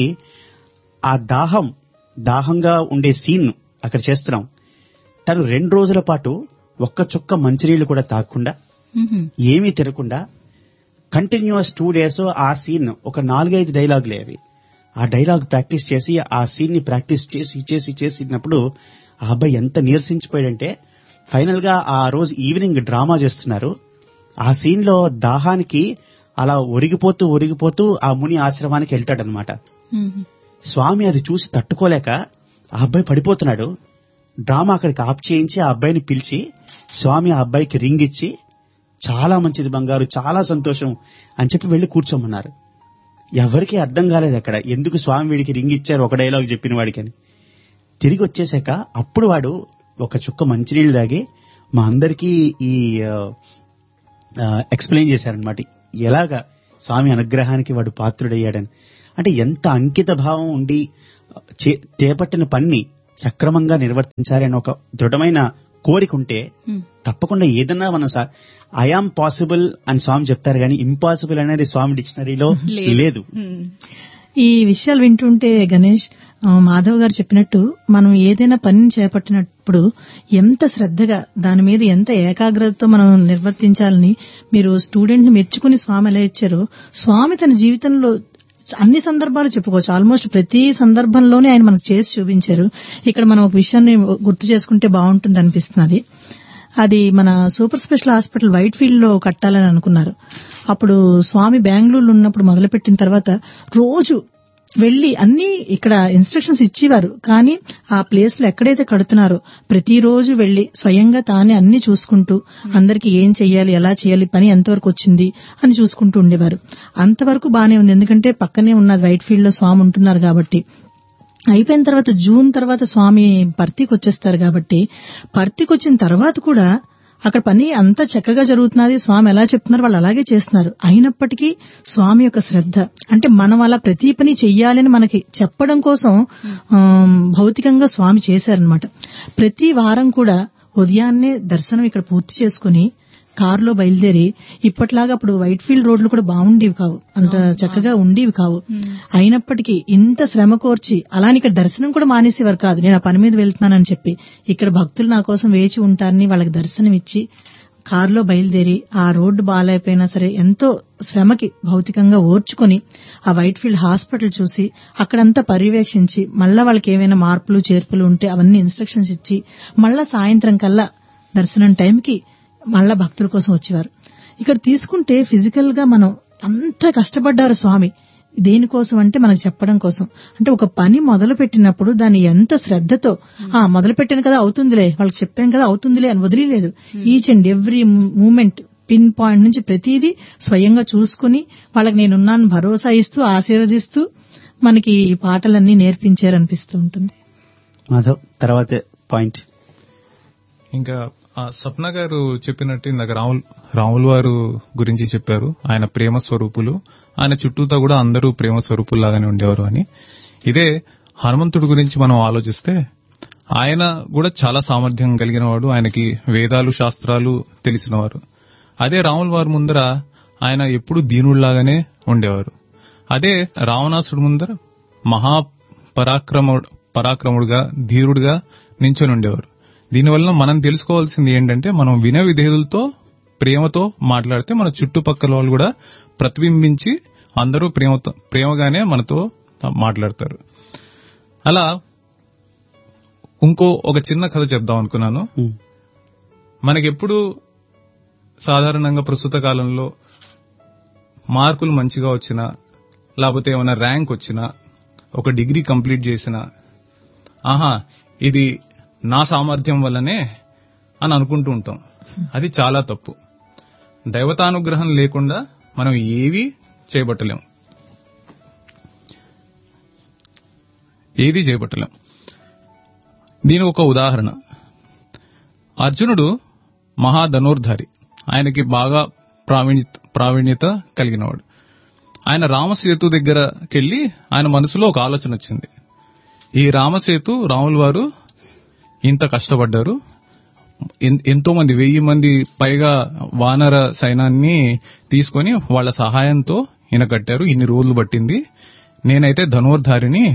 ఆ దాహం దాహంగా ఉండే సీన్ అక్కడ చేస్తున్నాం తను రెండు రోజుల పాటు ఒక్క చుక్క మంచినీళ్లు కూడా తాగకుండా మ్మ్. ఏమీ తినకుండా కంటిన్యూస్ టూ డేస్ ఆ సీన్ ఒక నాలుగైదు డైలాగులే అవి ఆ డైలాగ్ ప్రాక్టీస్ చేసి ఆ సీన్ ని ప్రాక్టీస్ చేసి చేసి చేసినప్పుడు ఆ అబ్బాయి ఎంత నీరసించిపోయాడంటే ఫైనల్ గా ఆ రోజు ఈవినింగ్ డ్రామా చేస్తున్నారు ఆ సీన్ లో దాహానికి అలా ఒరిగిపోతూ ఒరిగిపోతూ ఆ ముని ఆశ్రమానికి వెళ్తాడనమాట మ్మ్. స్వామి అది చూసి తట్టుకోలేక ఆ అబ్బాయి పడిపోతున్నాడు డ్రామా అక్కడికి ఆఫ్ చేయించి ఆ అబ్బాయిని పిలిచి స్వామి ఆ అబ్బాయికి రింగ్ ఇచ్చి చాలా మంచిది బంగారు చాలా సంతోషం అని చెప్పి వెళ్లి కూర్చోమన్నారు ఎవరికీ అర్థం కాలేదు అక్కడ ఎందుకు స్వామి వీడికి రింగ్ ఇచ్చారు ఒక డైలాగ్ చెప్పిన వాడికి అని తిరిగి వచ్చేసాక అప్పుడు వాడు ఒక చుక్క మంచినీళ్ళు తాగి మా అందరికీ ఈ ఎక్స్ప్లెయిన్ చేశారనమాట ఎలాగా స్వామి అనుగ్రహానికి వాడు పాత్రుడయ్యాడని అంటే ఎంత అంకిత భావం ఉండి చే- చేపట్టిన పని సక్రమంగా నిర్వర్తించాలి అని ఒక దృఢమైన కోరిక ఉంటే మ్మ్. తప్పకుండా ఏదన్నా మనం ఐఆమ్ పాసిబుల్ అని స్వామి చెప్తారు కానీ ఇంపాసిబుల్ అనేది స్వామి డిక్షనరీలో లేదు. లేదు మ్మ్. ఈ విషయాలు వింటుంటే గణేష్ ఆ, మాధవ్ గారు చెప్పినట్టు మనం ఏదైనా పనిని చేపట్టినప్పుడు ఎంత శ్రద్ధగా దాని మీద ఎంత ఏకాగ్రతతో మనం నిర్వర్తించాలని మీరు స్టూడెంట్ ని మెచ్చుకుని స్వామి ఎలా ఇచ్చారో స్వామి తన జీవితంలో అన్ని సందర్భాలు చెప్పుకోవచ్చు ఆల్మోస్ట్ ప్రతి సందర్భంలోనే ఆయన మనకు చేసి చూపించారు ఇక్కడ మనం ఒక విషయాన్ని గుర్తు చేసుకుంటే బాగుంటుంది అనిపిస్తున్నది అది మన super speciality hospital Whitefield లో కట్టాలని అనుకున్నారు అప్పుడు స్వామి బెంగళూరులో ఉన్నప్పుడు మొదలుపెట్టిన తర్వాత రోజు వెళ్లి అన్ని ఇక్కడ ఇన్స్ట్రక్షన్స్ ఇచ్చేవారు కానీ ఆ ప్లేస్ లో ఎక్కడైతే కడుతున్నారో ప్రతిరోజు వెళ్లి స్వయంగా తానే అన్ని చూసుకుంటూ అందరికి ఏం చెయ్యాలి ఎలా చేయాలి పని ఎంతవరకు వచ్చింది అని చూసుకుంటూ ఉండేవారు అంతవరకు బానే ఉంది ఎందుకంటే పక్కనే ఉన్నది వైట్ ఫీల్డ్ లో స్వామి ఉంటున్నారు కాబట్టి అయిపోయిన తర్వాత జూన్ తర్వాత స్వామి పర్తికి వచ్చేస్తారు కాబట్టి పర్తికి వచ్చిన తర్వాత కూడా అక్కడ పని అంత చక్కగా జరుగుతున్నది స్వామి ఎలా చెప్తున్నారు వాళ్ళు అలాగే చేస్తున్నారు అయినప్పటికీ స్వామి యొక్క శ్రద్ధ అంటే మనం అలా ప్రతి పని చెయ్యాలని మనకి చెప్పడం కోసం ఆమ్, భౌతికంగా స్వామి చేశారనమాట ప్రతి వారం కూడా ఉదయాన్నే దర్శనం ఇక్కడ పూర్తి చేసుకుని కారులో బయలుదేరి ఇప్పట్లాగా అప్పుడు వైట్ ఫీల్డ్ రోడ్లు కూడా బాగుండేవి కావు అంత చక్కగా ఉండేవి కావు అయినప్పటికీ ఇంత శ్రమ కోర్చి అలాని ఇక్కడ దర్శనం కూడా మానేసేవారు కాదు నేను ఆ పని మీద వెళ్తున్నానని చెప్పి ఇక్కడ భక్తులు నా కోసం వేచి ఉంటారని వాళ్ళకి దర్శనం ఇచ్చి కారులో బయలుదేరి ఆ రోడ్డు బాగాలేకపోయినా సరే ఎంతో శ్రమకి భౌతికంగా ఓర్చుకొని ఆ వైట్ ఫీల్డ్ హాస్పిటల్ చూసి అక్కడంతా పర్యవేక్షించి మళ్ళా వాళ్ళకి ఏమైనా మార్పులు చేర్పులు ఉంటే అవన్నీ ఇన్స్ట్రక్షన్స్ ఇచ్చి మళ్ళా సాయంత్రం కల్లా దర్శనం టైంకి మళ్ళా భక్తుల కోసం వచ్చేవారు ఇక్కడ తీసుకుంటే ఫిజికల్ గా మనం అంత కష్టపడ్డారు స్వామి దేనికోసం అంటే మనకు చెప్పడం కోసం అంటే ఒక పని మొదలు పెట్టినప్పుడు దాన్ని ఎంత శ్రద్ధతో ఆ మొదలు పెట్టాను కదా అవుతుందిలే వాళ్ళకి చెప్పాను కదా అవుతుందిలే అని వదిలేదు each and every moment pinpoint నుంచి ప్రతిదీ స్వయంగా చూసుకుని వాళ్ళకి నేనున్నాను భరోసా ఇస్తూ ఆశీర్వదిస్తూ మనకి ఈ పాటలన్నీ నేర్పించారనిపిస్తూ ఉంటుంది మాధవ్ తర్వాత పాయింట్ ఇంకా ఆ సప్న గారు చెప్పినట్టు ఇందాక రాముల్ రాములు వారు గురించి చెప్పారు ఆయన ప్రేమ స్వరూపులు ఆయన చుట్టూతా కూడా అందరూ ప్రేమ స్వరూపుల్లాగానే ఉండేవారు అని ఇదే హనుమంతుడి గురించి మనం ఆలోచిస్తే ఆయన కూడా చాలా సామర్థ్యం కలిగిన వాడు ఆయనకి వేదాలు శాస్త్రాలు తెలిసినవారు అదే రాముల వారి ముందర ఆయన ఎప్పుడు దీనుళ్లాగానే ఉండేవారు అదే రావణాసుడు ముందర మహా పరాక్రముడు పరాక్రముడుగా ధీరుడుగా నించొని ఉండేవారు దీనివల్ల మనం తెలుసుకోవాల్సింది ఏంటంటే మనం విన విధేయులతో ప్రేమతో మాట్లాడితే మన చుట్టుపక్కల వాళ్ళు కూడా ప్రతిబింబించి అందరూ ప్రేమతో ప్రేమగానే మనతో మాట్లాడతారు అలా ఇంకో ఒక చిన్న కథ చెప్దాం అనుకున్నాను మనకెప్పుడు సాధారణంగా ప్రస్తుత కాలంలో మార్కులు మంచిగా వచ్చినా లేకపోతే ఏమైనా ర్యాంక్ వచ్చినా ఒక డిగ్రీ కంప్లీట్ చేసినా ఆహా ఇది నా సామర్థ్యం వల్లనే అని అనుకుంటూ ఉంటాం అది చాలా తప్పు దైవతానుగ్రహం లేకుండా మనం ఏవి చేయబట్టలేం ఏది చేయబట్టలేం దీని ఒక ఉదాహరణ అర్జునుడు మహాధనుర్ధారి ఆయనకి బాగా ప్రావీణ్యత ప్రావీణ్యత కలిగినవాడు ఆయన రామసేతు దగ్గరకెళ్లి ఆయన మనసులో ఒక ఆలోచన వచ్చింది ఈ రామసేతు రాముల వారు ఇంత కష్టపడ్డారు ఎన్- ఎంతో మంది వెయ్యి మంది పైగా వానర సైన్యాన్ని తీసుకొని వాళ్ళ సహాయంతో ఈయన కట్టారు ఇన్ని రోజులు పట్టింది నేనైతే ధనుర్ధారిని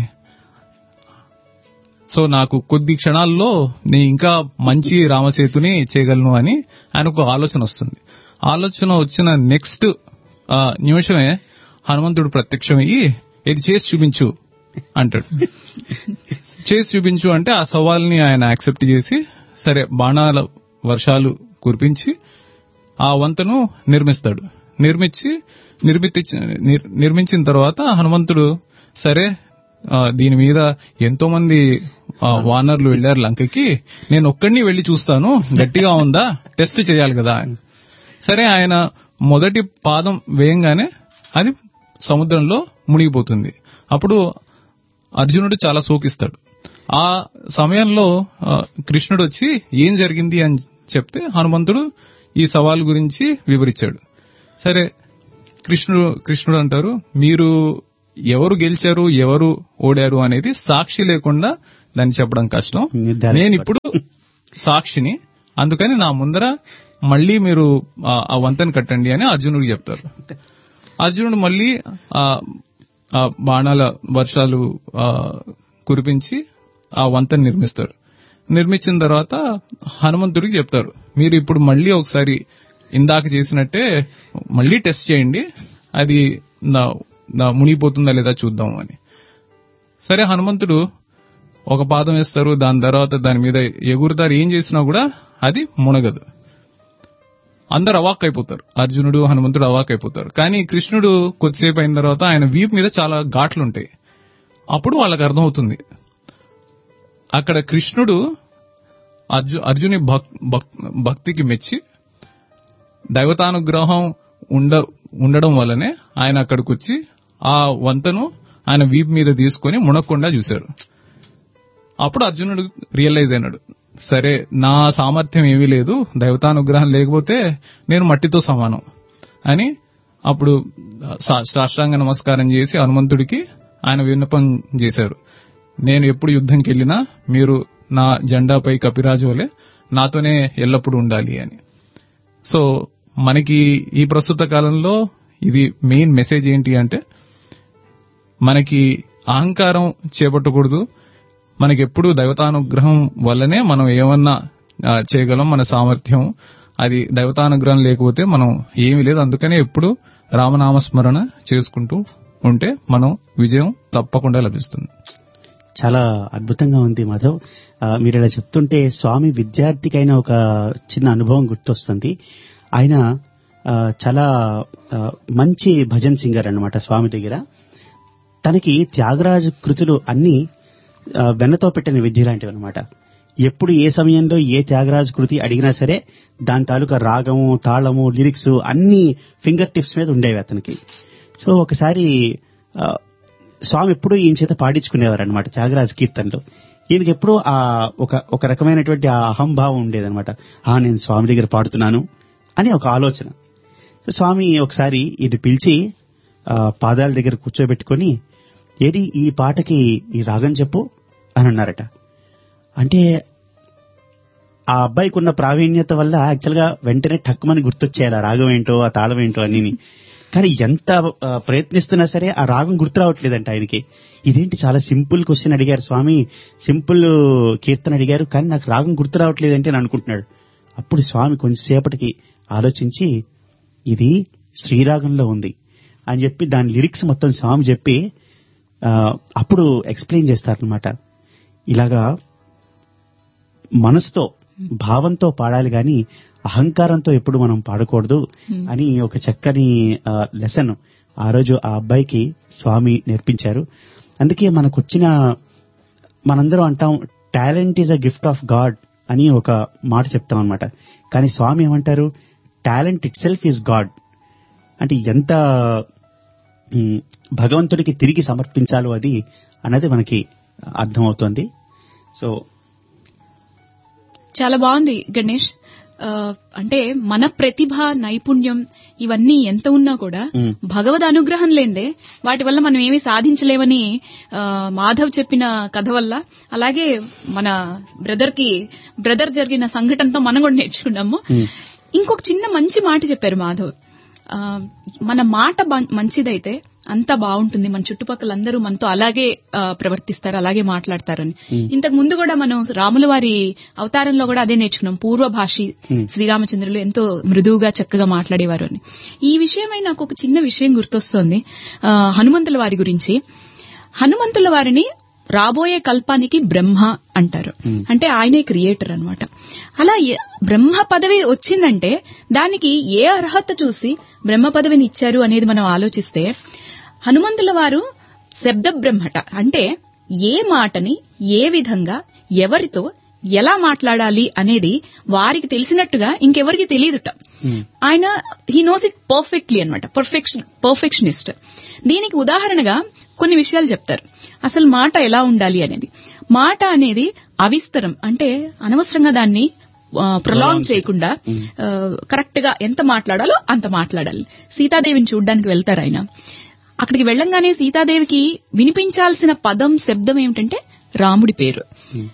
సో నాకు కొద్ది క్షణాల్లో నేను ఇంకా మంచి రామసేతుని చేయగలను అని ఆయనకు ఆలోచన వస్తుంది ఆలోచన వచ్చిన నెక్స్ట్ నిమిషమే హనుమంతుడు ప్రత్యక్షమయ్యి ఇది చేసి చూపించు అంటాడు చేసి చూపించు అంటే ఆ సవాల్ని ఆయన యాక్సెప్ట్ చేసి సరే బాణాల వర్షాలు కురిపించి ఆ వంతను నిర్మిస్తాడు నిర్మించి నిర్మితి నిర్- నిర్మించిన తర్వాత హనుమంతుడు సరే ఆ, దీని మీద ఎంతో మంది ఆ, వానర్లు వెళ్లారు లంకకి నేను ఒక్కడిని వెళ్లి చూస్తాను గట్టిగా ఉందా టెస్ట్ చేయాలి కదా సరే ఆయన మొదటి పాదం వేయంగానే అది సముద్రంలో మునిగిపోతుంది అప్పుడు అర్జునుడు చాలా శోకిస్తాడు ఆ సమయంలో ఆ, కృష్ణుడు వచ్చి ఏం జరిగింది అని చెప్తే హనుమంతుడు ఈ సవాల్ గురించి వివరించాడు సరే కృష్ణుడు కృష్ణుడు అంటారు మీరు ఎవరు గెలిచారు ఎవరు ఓడారు అనేది సాక్షి లేకుండా దాన్ని చెప్పడం కష్టం నిర్ధారించుకోవాలి. నేను ఇప్పుడు సాక్షిని అందుకని నా ముందర మళ్ళీ మీరు ఆ- ఆ వంతెన కట్టండి అని అర్జునుడికి చెప్తారు అర్జునుడు మళ్ళీ ఆ ఆ బాణాల వర్షాలు ఆ, కురిపించి ఆ వంతెన నిర్మిస్తారు నిర్మించిన తర్వాత హనుమంతుడికి చెప్తారు మీరు ఇప్పుడు మళ్ళీ ఒకసారి ఇందాక చేసినట్టే మళ్ళీ టెస్ట్ చేయండి అది నా నా మునిగిపోతుందా లేదా చూద్దాం అని సరే హనుమంతుడు ఒక పాదం వేస్తారు దాని తర్వాత దాని మీద ఎగురుతారు ఏం చేసినా కూడా అది మునగదు అందరు అవాక్ అయిపోతారు అర్జునుడు హనుమంతుడు అవాక్ అయిపోతారు కానీ కృష్ణుడు కొద్దిసేపు అయిన తర్వాత ఆయన వీపు మీద చాలా ఘాట్లు ఉంటాయి అప్పుడు వాళ్ళకి అర్థమవుతుంది అక్కడ కృష్ణుడు అర్జు అర్జుని భక్- భక్- భక్తికి మెచ్చి దైవతానుగ్రహం ఉండ ఉండడం వల్లనే ఆయన అక్కడికి వచ్చి ఆ వంతను ఆయన వీపు మీద తీసుకొని మునక్కుండా చూశారు అప్పుడు అర్జునుడు రియలైజ్ అయినాడు సరే నా సామర్థ్యం ఏమీ లేదు దైవతానుగ్రహం లేకపోతే నేను మట్టితో సమానం అని అప్పుడు సా- సాష్టాంగ నమస్కారం చేసి హనుమంతుడికి ఆయన విన్నపం చేశారు నేను ఎప్పుడు యుద్ధంకి వెళ్ళినా మీరు నా జెండాపై కపిరాజు వలె నాతోనే ఎల్లప్పుడూ ఉండాలి అని సో మనకి ఈ ప్రస్తుత కాలంలో ఇది మెయిన్ మెసేజ్ ఏంటి అంటే మనకి అహంకారం చేపట్టకూడదు మనకి ఎప్పుడు దైవతానుగ్రహం వల్లనే మనం ఏమన్నా ఆ, చేయగలం మన సామర్థ్యం అది దైవతానుగ్రహం లేకపోతే మనం ఏమీ లేదు అందుకనే ఎప్పుడు రామనామస్మరణ చేసుకుంటూ ఉంటే మనం విజయం తప్పకుండా లభిస్తుంది చాలా అద్భుతంగా ఉంది మాధవ్ ఆ, మీరు ఇలా చెప్తుంటే స్వామి విద్యార్థికైన ఒక చిన్న అనుభవం గుర్తొస్తుంది ఆయన ఆ, చాలా ఆ, మంచి భజన్ సింగర్ అన్నమాట స్వామి దగ్గర తనకి త్యాగరాజ కృతులు అన్ని ఆ, వెన్నతో పెట్టిన విద్య లాంటివి అనమాట ఎప్పుడు ఏ సమయంలో ఏ త్యాగరాజ కృతి అడిగినా సరే దాని తాలూకా రాగము తాళము లిరిక్స్ అన్ని ఫింగర్ టిప్స్ మీద ఉండేవి అతనికి సో ఒకసారి ఆ, స్వామి ఎప్పుడూ ఈయన చేత పాడించుకునేవారు అనమాట త్యాగరాజ కీర్తనలో ఈయనకి ఎప్పుడూ ఆ ఒక ఒక రకమైనటువంటి ఆ అహంభావం ఉండేదన్నమాట ఆ నేను స్వామి దగ్గర పాడుతున్నాను అని ఒక ఆలోచన సో స్వామి ఒకసారి ఇది పిలిచి ఆ, పాదాల దగ్గర కూర్చోబెట్టుకొని ఏది ఈ పాటకి ఈ రాగం చెప్పు అని అన్నారట అంటే ఆ అబ్బాయికి ఉన్న ప్రావీణ్యత వల్ల యాక్చువల్ గా వెంటనే టక్కుమని గుర్తొచ్చేయాలి ఆ రాగం ఏంటో ఆ తాళం ఏంటో అని కానీ ఎంత ఆ, ప్రయత్నిస్తున్నా సరే ఆ రాగం గుర్తు రావట్లేదంట ఆయనకి ఇదేంటి చాలా సింపుల్ క్వశ్చన్ అడిగారు స్వామి సింపుల్ కీర్తన అడిగారు కానీ నాకు రాగం గుర్తు రావట్లేదంటే అని అనుకుంటున్నాడు అప్పుడు స్వామి కొంచెంసేపటికి ఆలోచించి ఇది శ్రీరాగంలో ఉంది అని చెప్పి దాని లిరిక్స్ మొత్తం స్వామి చెప్పి ఆ, అప్పుడు ఎక్స్ప్లెయిన్ చేస్తారనమాట ఇలాగా మనసుతో భావంతో పాడాలి గాని అహంకారంతో ఎప్పుడు మనం పాడకూడదు అని ఒక చక్కని లెసన్ ఆ రోజు ఆ అబ్బాయికి స్వామి నేర్పించారు అందుకే మనకొచ్చిన మనందరం అంటాం talent is a gift of God అని ఒక మాట చెప్తాం అనమాట కానీ స్వామి ఏమంటారు talent itself is God అంటే ఎంత ఉమ్, భగవంతుడికి తిరిగి సమర్పించాలో అది అన్నది మనకి అర్థమవుతోంది సో చాలా బాగుంది గణేష్ ఆ, అంటే మన ప్రతిభ నైపుణ్యం ఇవన్నీ ఎంత ఉన్నా కూడా మ్. భగవద్ అనుగ్రహం లేదే వాటి వల్ల మనం ఏమీ సాధించలేమని ఆ, మాధవ్ చెప్పిన కథ వల్ల అలాగే మన బ్రదర్ కి బ్రదర్ జరిగిన సంఘటనతో మనం కూడా నేర్చుకున్నాము మ్. ఇంకొక చిన్న మంచి మాట చెప్పారు మాధవ్ ఆ, మన మాట బం- మంచిదైతే అంతా బాగుంటుంది మన చుట్టుపక్కల అందరూ మనతో అలాగే ఆ, ప్రవర్తిస్తారు అలాగే మాట్లాడతారని ఇంతకు ముందు కూడా మనం రాముల వారి అవతారంలో కూడా అదే నేర్చుకున్నాం పూర్వభాషి శ్రీరామచంద్రులు ఎంతో మృదువుగా చక్కగా మాట్లాడేవారు అని ఈ విషయమై నాకు ఒక చిన్న విషయం గుర్తొస్తోంది ఆ, హనుమంతుల వారి గురించి హనుమంతుల వారిని రాబోయే కల్పానికి బ్రహ్మ అంటారు అంటే ఆయనే క్రియేటర్ అన్నమాట అలా ఏ- బ్రహ్మ పదవి వచ్చిందంటే దానికి ఏ అర్హత చూసి బ్రహ్మ పదవిని ఇచ్చారు అనేది మనం ఆలోచిస్తే హనుమంతుల వారు శబ్ద బ్రహ్మట అంటే ఏ మాటని ఏ విధంగా ఎవరితో ఎలా మాట్లాడాలి అనేది వారికి తెలిసినట్టుగా ఇంకెవరికి తెలియదుట ఆయన హీ నోస్ ఇట్ పర్ఫెక్ట్లీ అనమాట పర్ఫెక్షన్ పర్ఫెక్షనిస్ట్ దీనికి ఉదాహరణగా కొన్ని విషయాలు చెప్తారు అసలు మాట ఎలా ఉండాలి అనేది మాట అనేది అవిస్తరం అంటే అనవసరంగా దాన్ని ప్రొలాంగ్ చేయకుండా కరెక్ట్ గా ఎంత మాట్లాడాలో అంత మాట్లాడాలి సీతాదేవిని చూడడానికి వెళ్తారు ఆయన అక్కడికి వెళ్ళంగానే సీతాదేవికి వినిపించాల్సిన పదం శబ్దం ఏమిటంటే రాముడి పేరు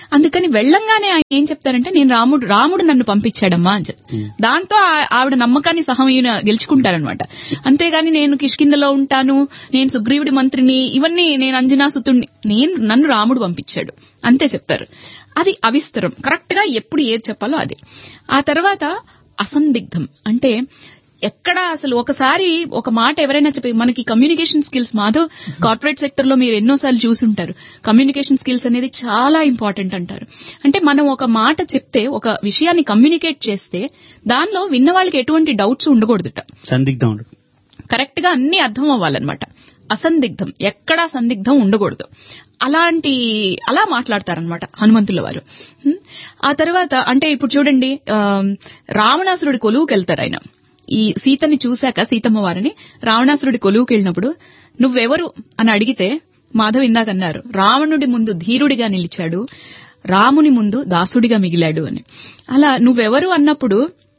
అందుకని వెళ్ళంగానే ఆయన ఏం చెప్తారంటే నేను రాముడు రాముడు నన్ను పంపించాడమ్మా అని చెప్తారు దాంతో ఆ- ఆవిడ నమ్మకాన్ని సహం ఈయన గెలుచుకుంటారనమాట అంతేగాని నేను కిష్కిందలో ఉంటాను నేను సుగ్రీవుడి మంత్రిని ఇవన్నీ నేను అంజనాసుతుడిని నేను నన్ను రాముడు పంపించాడు అంతే చెప్తారు అది అవిస్తరం కరెక్ట్ గా ఎప్పుడు ఏది చెప్పాలో అది ఆ తర్వాత అసందిగ్ధం అంటే ఎక్కడ అసలు ఒకసారి ఒక మాట ఎవరైనా చెప్పి మనకి communication skills Madhav corporate sector లో మీరు ఎన్నోసార్లు చూసుంటారు కమ్యూనికేషన్ స్కిల్స్ అనేది చాలా ఇంపార్టెంట్ అంటారు అంటే మనం ఒక మాట చెప్తే ఒక విషయాన్ని కమ్యూనికేట్ చేస్తే దానిలో విన్న వాళ్ళకి ఎటువంటి డౌట్స్ ఉండకూడదుట సందిగ్ధం ఉండదు కరెక్ట్ గా అన్ని అర్థం అవ్వాలన్నమాట అసందిగ్ధం ఎక్కడా సందిగ్ధం ఉండకూడదు అలాంటి అలా మాట్లాడతారనమాట హనుమంతుల వారు హ్మ్. ఆ తర్వాత అంటే ఇప్పుడు చూడండి ఆ, రావణాసురుడి కొలువుకి వెళ్తారు ఆయన ఈ సీతని చూశాక సీతమ్మ వారిని రావణాసురుడి కొలువుకి వెళ్ళినప్పుడు నువ్వెవరు అని అడిగితే మాధవ్ ఇందాక అన్నారు రావణుడి ముందు ధీరుడిగా నిలిచాడు రాముని ముందు దాసుడిగా మిగిలాడు అని అలా నువ్వెవరు అన్నప్పుడు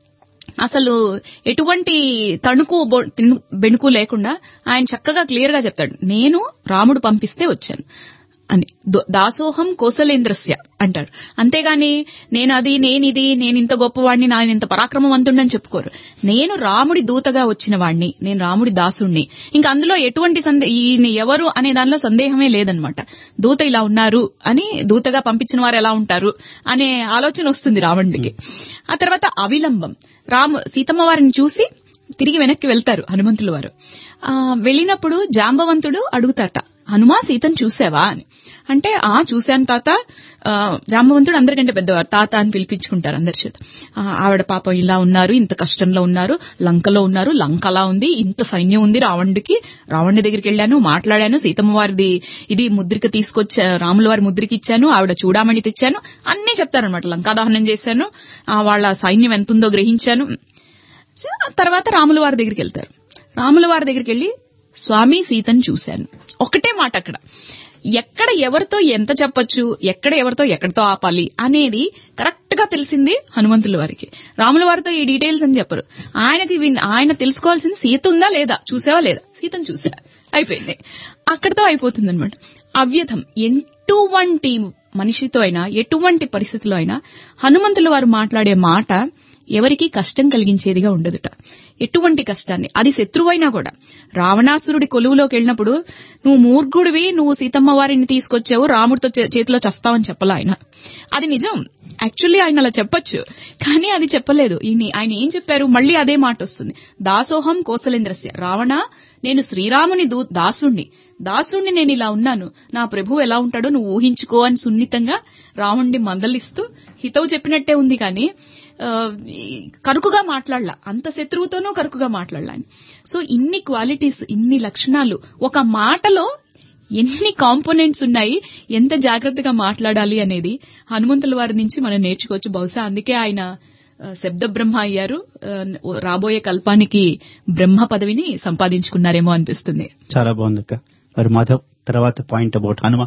అసలు ఎటువంటి తణుకు బొ- తిను- బెణుకు లేకుండా ఆయన చక్కగా క్లియర్ గా చెప్తాడు నేను రాముడు పంపిస్తే వచ్చాను అని దో- దాసోహం కోసలేంద్రస్య అంటాడు అంతేగాని నేను అది నేనిది నేను ఇంత గొప్పవాడిని నేను ఇంత పరాక్రమవంతుడని చెప్పుకోరు నేను రాముడి దూతగా వచ్చిన వాడిని నేను రాముడి దాసుణ్ణి ఇంకా అందులో ఎటువంటి సందే ఈయన ఎవరు అనే దానిలో సందేహమే లేదనమాట దూత ఇలా ఉన్నారు అని దూతగా పంపించిన వారు ఎలా ఉంటారు అనే ఆలోచన వస్తుంది రావణుడికి ఆ తర్వాత అవిలంబం రాము సీతమ్మ వారిని చూసి తిరిగి వెనక్కి వెళ్తారు హనుమంతుల వారు ఆ వెళ్ళినప్పుడు జాంబవంతుడు అడుగుతాట హనుమా సీతను చూసావా అని అంటే ఆ చూశాను తాత ఆ, జాంబవంతుడు అందరికంటే పెద్దవారు తాత అని పిలిపించుకుంటారు అందరి చేత ఆ, ఆవిడ పాపం ఇలా ఉన్నారు ఇంత కష్టంలో ఉన్నారు లంకలో ఉన్నారు లంక అలా ఉంది ఇంత సైన్యం ఉంది రావణుడికి రావణుడి దగ్గరికి వెళ్ళాను మాట్లాడాను సీతమ్మ వారిది ఇది ముద్రిక తీసుకొచ్చా రాముల వారి ముద్రిక ఇచ్చాను ఆవిడ చూడామణి తెచ్చాను అన్నీ చెప్తారనమాట లంకా దహనం చేశాను ఆ, వాళ్ళ సైన్యం ఎంతుందో గ్రహించాను సో, ఆ తర్వాత రాముల వారి దగ్గరికి వెళ్తారు రాముల వారి దగ్గరికి వెళ్లి స్వామి సీతను చూశాను ఒకటే మాట అక్కడ ఎక్కడ ఎవరితో ఎంత చెప్పొచ్చు ఎక్కడ ఎవరితో ఎక్కడితో ఆపాలి అనేది కరెక్ట్ గా తెలిసింది హనుమంతుల వారికి రాముల వారితో ఈ డీటెయిల్స్ అని చెప్పరు ఆయనకి విన్- ఆయన తెలుసుకోవాల్సింది సీత ఉందా లేదా చూసావా లేదా సీతను చూసా అయిపోయింది అక్కడితో అయిపోతుంది అనమాట అవ్యథం ఎటువంటి మనిషితో అయినా ఎటువంటి పరిస్థితిలో అయినా హనుమంతుల వారు మాట్లాడే మాట ఎవరికి కష్టం కలిగించేదిగా ఉండదుట ఎటువంటి కష్టాన్ని అది శత్రువైనా కూడా రావణాసురుడి కొలువులోకి వెళ్ళినప్పుడు నువ్వు మూర్ఖుడివి నువ్వు సీతమ్మ వారిని తీసుకొచ్చావు రాముడితో చే- చేతిలో చస్తావని చెప్పలా ఆయన అది నిజం యాక్చువల్లీ ఆయన అలా చెప్పొచ్చు కానీ అది చెప్పలేదు ఈయన ఆయన ఏం చెప్పారు మళ్ళీ అదే మాట వస్తుంది దాసోహం కోసలేంద్రస్య రావణ నేను శ్రీరాముని దూ దాసుణ్ణి దాసుణ్ణి నేను ఇలా ఉన్నాను నా ప్రభు ఎలా ఉంటాడో నువ్వు ఊహించుకో అని సున్నితంగా రావణ్ణి మందలిస్తూ హితవు చెప్పినట్టే ఉంది కానీ ఆ, ఈ కరుకుగా మాట్లాడలా అంత శత్రువుతోనూ కరుకుగా మాట్లాడలా ఆయన. సో ఇన్ని క్వాలిటీస్ ఇన్ని లక్షణాలు ఒక మాటలో ఎన్ని కాంపోనెంట్స్ ఉన్నాయి ఎంత జాగ్రత్తగా మాట్లాడాలి అనేది హనుమంతుల వారి నుంచి మనం నేర్చుకోవచ్చు బహుశా అందుకే ఆయన ఆ, శబ్ద బ్రహ్మ అయ్యారు ఆ, రాబోయే కల్పానికి బ్రహ్మ పదవిని సంపాదించుకున్నారేమో అనిపిస్తుంది చాలా బాగుంది అక్క మరి మాధవ్ తర్వాత పాయింట్ అబౌట్ హనుమ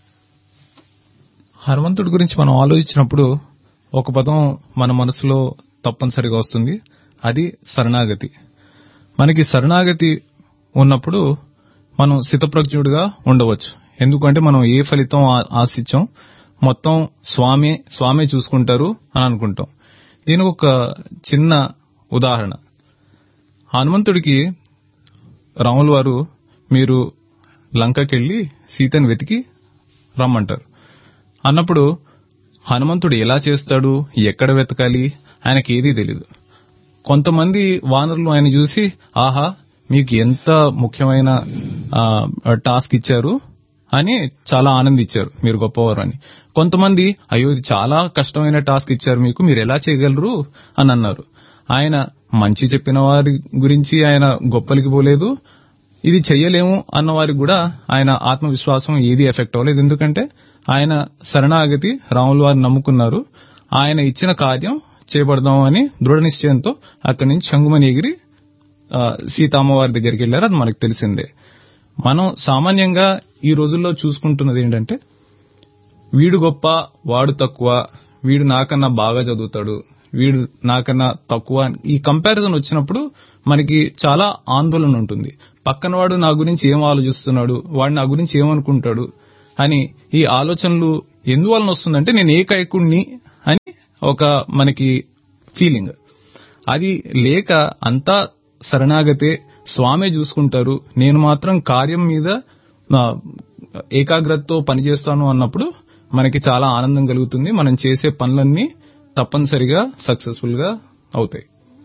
హనుమంతుడి గురించి మనం ఆలోచించినప్పుడు ఒక పదం మన మనసులో తప్పనిసరిగా వస్తుంది అది శరణాగతి మనకి శరణాగతి ఉన్నప్పుడు మనం స్థితప్రజ్ఞుడిగా ఉండవచ్చు ఎందుకంటే మనం ఏ ఫలితం ఆ- ఆశించాం మొత్తం స్వామి స్వామి చూసుకుంటారు అని అనుకుంటాం దీనికి ఒక చిన్న ఉదాహరణ హనుమంతుడికి రాముల వారు మీరు లంకకెళ్ళి సీతను వెతికి రమ్మంటారు అన్నప్పుడు హనుమంతుడు ఎలా చేస్తాడు ఎక్కడ వెతకాలి ఆయనకి ఏదీ తెలియదు కొంతమంది వానరులు ఆయన చూసి ఆహా మీకు ఎంత ముఖ్యమైన ఆ, టాస్క్ ఇచ్చారు అని చాలా ఆనందించారు మీరు గొప్పవారు అని కొంతమంది అయ్యో ఇది చాలా కష్టమైన టాస్క్ ఇచ్చారు మీకు మీరు ఎలా చేయగలరు అని అన్నారు ఆయన మంచి చెప్పిన వారి గురించి ఆయన గొప్పలికి పోలేదు ఇది చెయ్యలేము అన్న వారికి కూడా ఆయన ఆత్మవిశ్వాసం ఏది ఎఫెక్ట్ అవ్వలేదు ఎందుకంటే ఆయన శరణాగతి రాముల వారిని నమ్ముకున్నారు ఆయన ఇచ్చిన కార్యం చేపడదాం అని దృఢ నిశ్చయంతో అక్కడి నుంచి చంగుమని ఎగిరి ఆ, సీతామ్మవారి దగ్గరికి వెళ్ళారు అది మనకు తెలిసిందే మనం సామాన్యంగా ఈ రోజుల్లో చూసుకుంటున్నది ఏంటంటే వీడు గొప్ప వాడు తక్కువ వీడు నాకన్నా బాగా చదువుతాడు వీడు నాకన్నా తక్కువ అని ఈ కంపారిజన్ వచ్చినప్పుడు మనకి చాలా ఆందోళన ఉంటుంది పక్కన వాడు నా గురించి ఏం ఆలోచిస్తున్నాడు వాడు నా గురించి ఏమనుకుంటాడు అని ఈ ఆలోచనలు ఎందువలన వస్తుందంటే నేను ఏకైకుణ్ణి అని ఒక మనకి ఫీలింగ్ అది లేక అంతా శరణాగతే స్వామే చూసుకుంటారు నేను మాత్రం కార్యం మీద ఆ, ఏకాగ్రతతో పనిచేస్తాను అన్నప్పుడు మనకి చాలా ఆనందం కలుగుతుంది మనం చేసే పనులన్నీ తప్పనిసరిగా సక్సెస్ఫుల్ గా అవుతాయి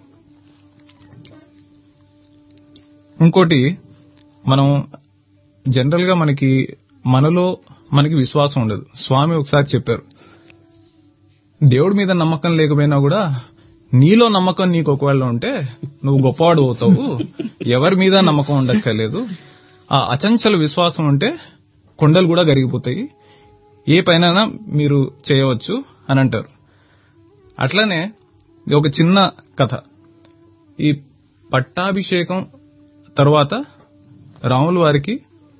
ఇంకోటి మనం జనరల్ గా మనకి మనలో మనకి విశ్వాసం ఉండదు స్వామి ఒకసారి చెప్పారు దేవుడి మీద నమ్మకం లేకపోయినా కూడా నీలో నమ్మకం నీకు ఒకవేళ ఉంటే నువ్వు గొప్పవాడు అవుతావు ఎవరి మీద నమ్మకం ఉండక్కర్లేదు ఆ అచంచల విశ్వాసం ఉంటే కొండలు కూడా కరిగిపోతాయి ఏ పైన మీరు చేయవచ్చు అని అంటారు అట్లనే ఒక చిన్న కథ ఈ పట్టాభిషేకం తర్వాత రాముల వారికి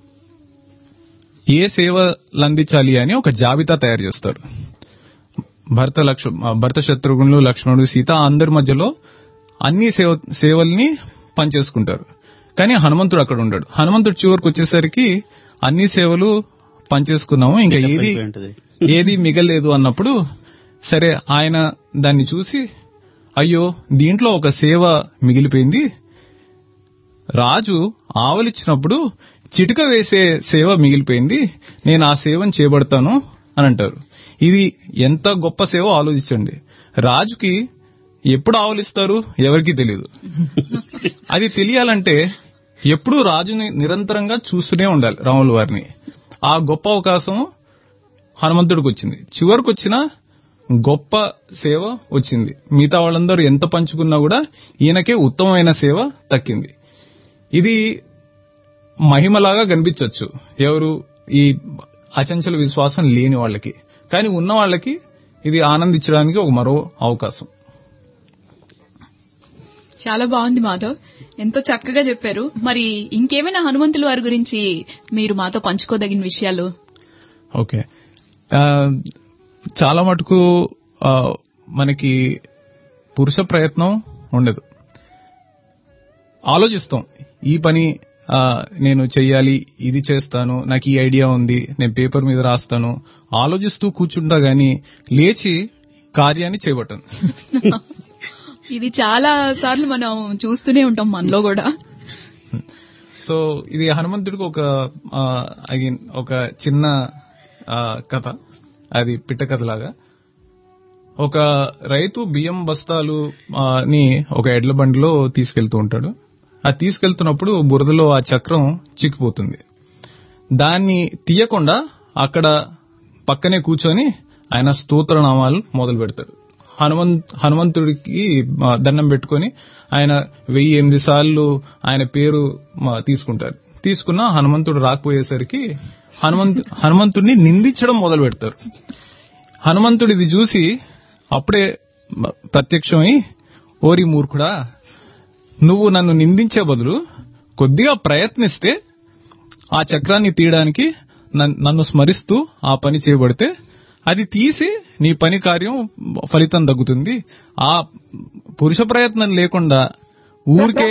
ఏ సేవలు అందించాలి అని ఒక జాబితా తయారు చేస్తారు భర్త లక్ష భర్త శత్రుఘ్నులు లక్ష్మణుడు సీత అందరి మధ్యలో అన్ని సేవ సేవల్ని పనిచేసుకుంటారు కానీ హనుమంతుడు అక్కడ ఉండడు హనుమంతుడు చివరికి వచ్చేసరికి అన్ని సేవలు పనిచేసుకున్నాము ఇంకా ఏది అయిపోయి ఉంటది. ఏది మిగలేదు అన్నప్పుడు సరే ఆయన దాన్ని చూసి అయ్యో దీంట్లో ఒక సేవ మిగిలిపోయింది రాజు ఆవలిచ్చినప్పుడు చిటిక వేసే సేవ మిగిలిపోయింది నేను ఆ సేవను చేపడతాను అని అంటారు ఇది ఎంత గొప్ప సేవ ఆలోచించండి రాజుకి ఎప్పుడు ఆవలిస్తారు ఎవరికీ తెలియదు అది తెలియాలంటే ఎప్పుడూ రాజుని నిరంతరంగా చూస్తూనే ఉండాలి రాముల వారిని ఆ గొప్ప అవకాశం హనుమంతుడికి వచ్చింది చివరికి వచ్చిన గొప్ప సేవ వచ్చింది మిగతా వాళ్ళందరూ ఎంత పంచుకున్నా కూడా ఈయనకే ఉత్తమమైన సేవ దక్కింది ఇది మహిమలాగా కనిపించవచ్చు ఎవరు ఈ అచంచల విశ్వాసం లేని వాళ్ళకి కానీ ఉన్న వాళ్ళకి ఇది ఆనందించడానికి ఒక మరో అవకాశం చాలా బాగుంది మాధవ్ ఎంతో చక్కగా చెప్పారు మరి ఇంకేమైనా హనుమంతుల వారి గురించి మీరు మాతో పంచుకోదగిన విషయాలు ఓకే ఆ, చాలా మటుకు ఆ, మనకి పురుష ప్రయత్నం ఉండదు ఆలోచిస్తాం ఈ పని ఆ, నేను చెయ్యాలి ఇది చేస్తాను నాకు ఈ ఐడియా ఉంది నేను పేపర్ మీద రాస్తాను ఆలోచిస్తూ కూర్చుంటా గాని లేచి కార్యాన్ని చేపట్టాను ఇది చాలా సార్లు మనం చూస్తూనే ఉంటాం మనలో కూడా సో ఇది హనుమంతుడికి ఒక అగైన్ ఒక చిన్న ఆ, కథ అది పిట్ట కథలాగా ఒక రైతు బియ్యం బస్తాలు ఆ, ని ఒక ఎడ్ల బండిలో తీసుకెళ్తూ ఉంటాడు అది తీసుకెళ్తున్నప్పుడు బురదలో ఆ చక్రం చిక్కిపోతుంది దాన్ని తీయకుండా అక్కడ పక్కనే కూర్చొని ఆయన స్తోత్రనామాలు మొదలు పెడతాడు హనుమంత్ హనుమంతుడికి ఆ, దండం పెట్టుకొని ఆయన వెయ్యి ఎనిమిది సార్లు ఆయన పేరు ఆ, తీసుకుంటారు తీసుకున్న హనుమంతుడు రాకపోయేసరికి హనుమంతు హనుమంతుడిని నిందించడం మొదలు పెడతారు హనుమంతుడు ఇది చూసి అప్పుడే మ- ప్రత్యక్షమై ఓరి మూర్ఖుడా నువ్వు నన్ను నిందించే బదులు కొద్దిగా ప్రయత్నిస్తే ఆ చక్రాన్ని తీయడానికి నన్- నన్ను స్మరిస్తూ ఆ పని చేయబడితే అది తీసి నీ పని కార్యం ఫలితం తగ్గుతుంది ఆ పురుష ప్రయత్నం లేకుండా ఊరికే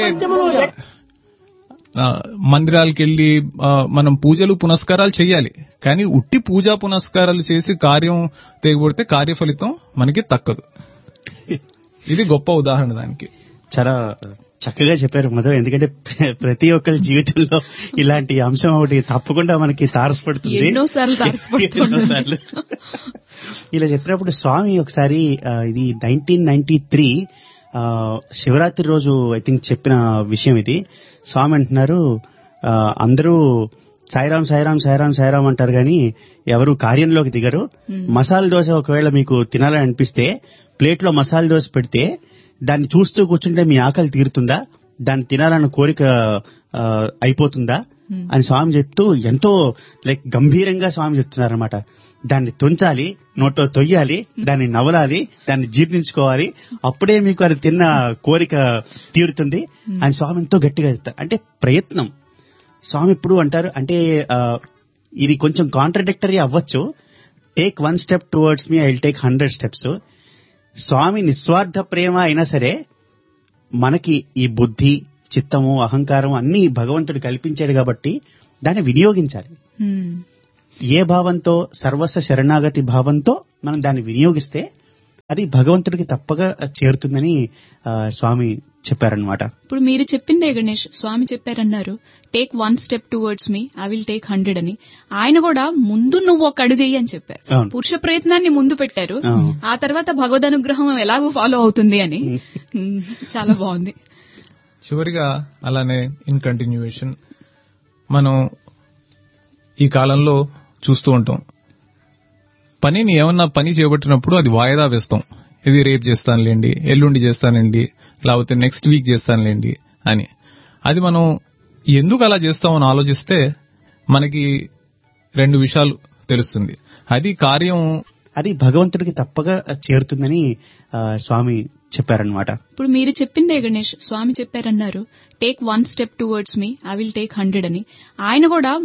ఆ, మందిరాలకు వెళ్లి ఆ, మనం పూజలు పునస్కారాలు చేయాలి కానీ ఉట్టి పూజా పునస్కారాలు చేసి కార్యం తెగబడితే కార్య ఫలితం మనకి తక్కదు ఇది గొప్ప ఉదాహరణ దానికి చాలా చక్కగా చెప్పారు మధు ఎందుకంటే ప్ర- ప్రతి ఒక్కరి జీవితంలో ఇలాంటి అంశం ఒకటి తప్పకుండా మనకి తారసపడుతుంది ఎన్నోసార్లు తారసపడుతుంది. ఎన్నోసార్లు. ఇలా చెప్పినప్పుడు స్వామి ఒకసారి ఆ, ఇది నైన్టీన్ నైన్టీ త్రీ శివరాత్రి రోజు ఐ థింక్ చెప్పిన విషయం ఇది స్వామి అంటున్నారు ఆ, అందరూ సాయిరాం సాయిరాం సాయిరాం సాయిరాం అంటారు కానీ ఎవరు కార్యంలోకి దిగరు మసాలా దోశ ఒకవేళ మీకు తినాలని అనిపిస్తే ప్లేట్లో మసాలా దోశ పెడితే దాన్ని చూస్తూ కూర్చుంటే మీ ఆకలి తీరుతుందా దాన్ని తినాలన్న కోరిక ఆ, అయిపోతుందా అని స్వామి చెప్తూ ఎంతో లైక్ గంభీరంగా స్వామి చెప్తున్నారన్నమాట దాన్ని తుంచాలి నోట్లో తొయ్యాలి దాన్ని నవలాలి దాన్ని జీర్ణించుకోవాలి అప్పుడే మీకు అది తిన్న కోరిక తీరుతుంది అని స్వామి ఎంతో గట్టిగా చెప్తారు అంటే ప్రయత్నం స్వామి ఇప్పుడు అంటారు అంటే ఆ, ఇది కొంచెం కాంట్రడిక్టరీ అవ్వచ్చు take one step towards me I will take hundred steps Swami నిస్వార్థ ప్రేమ అయినా సరే మనకి ఈ బుద్ధి చిత్తము అహంకారం అన్ని భగవంతుడు కల్పించాడు కాబట్టి దాన్ని వినియోగించాలి హ్మ్. ఏ భావంతో సర్వస్వ శరణాగతి భావంతో మనం దాన్ని వినియోగిస్తే అది భగవంతుడికి తప్పక చేరుతుందని ఆ, స్వామి చెప్పారనమాట ఇప్పుడు మీరు చెప్పిందే గణేష్ స్వామి చెప్పారన్నారు take one step towards me I will take hundred అని ఆయన కూడా ముందు నువ్వు ఒక అడుగయ్యి అని చెప్పారు అవును. పురుష ప్రయత్నాన్ని ముందు పెట్టారు అవును. ఆ తర్వాత భగవద్ అనుగ్రహం ఎలాగూ ఫాలో అవుతుంది అని ఉమ్, చాలా బాగుంది చివరిగా అలానే ఇన్ కంటిన్యూయేషన్ మనం ఈ కాలంలో చూస్తూ ఉంటాం పనిని ఏమన్నా పని చేపట్టినప్పుడు అది వాయిదా వేస్తాం ఇది రేపు చేస్తానులేండి ఎల్లుండి చేస్తానండి లేకపోతే నెక్స్ట్ వీక్ చేస్తానులేండి అని అది మనం ఎందుకు అలా చేస్తామని ఆలోచిస్తే మనకి రెండు విషయాలు తెలుస్తుంది అది కార్యం అది భగవంతుడికి తప్పక చేరుతుందని ఆ, స్వామి చెప్పారనమాట ఇప్పుడు మీరు చెప్పిందే గణేష్ స్వామి చెప్పారన్నారు take one step towards me I will take hundred అని ఆయన కూడా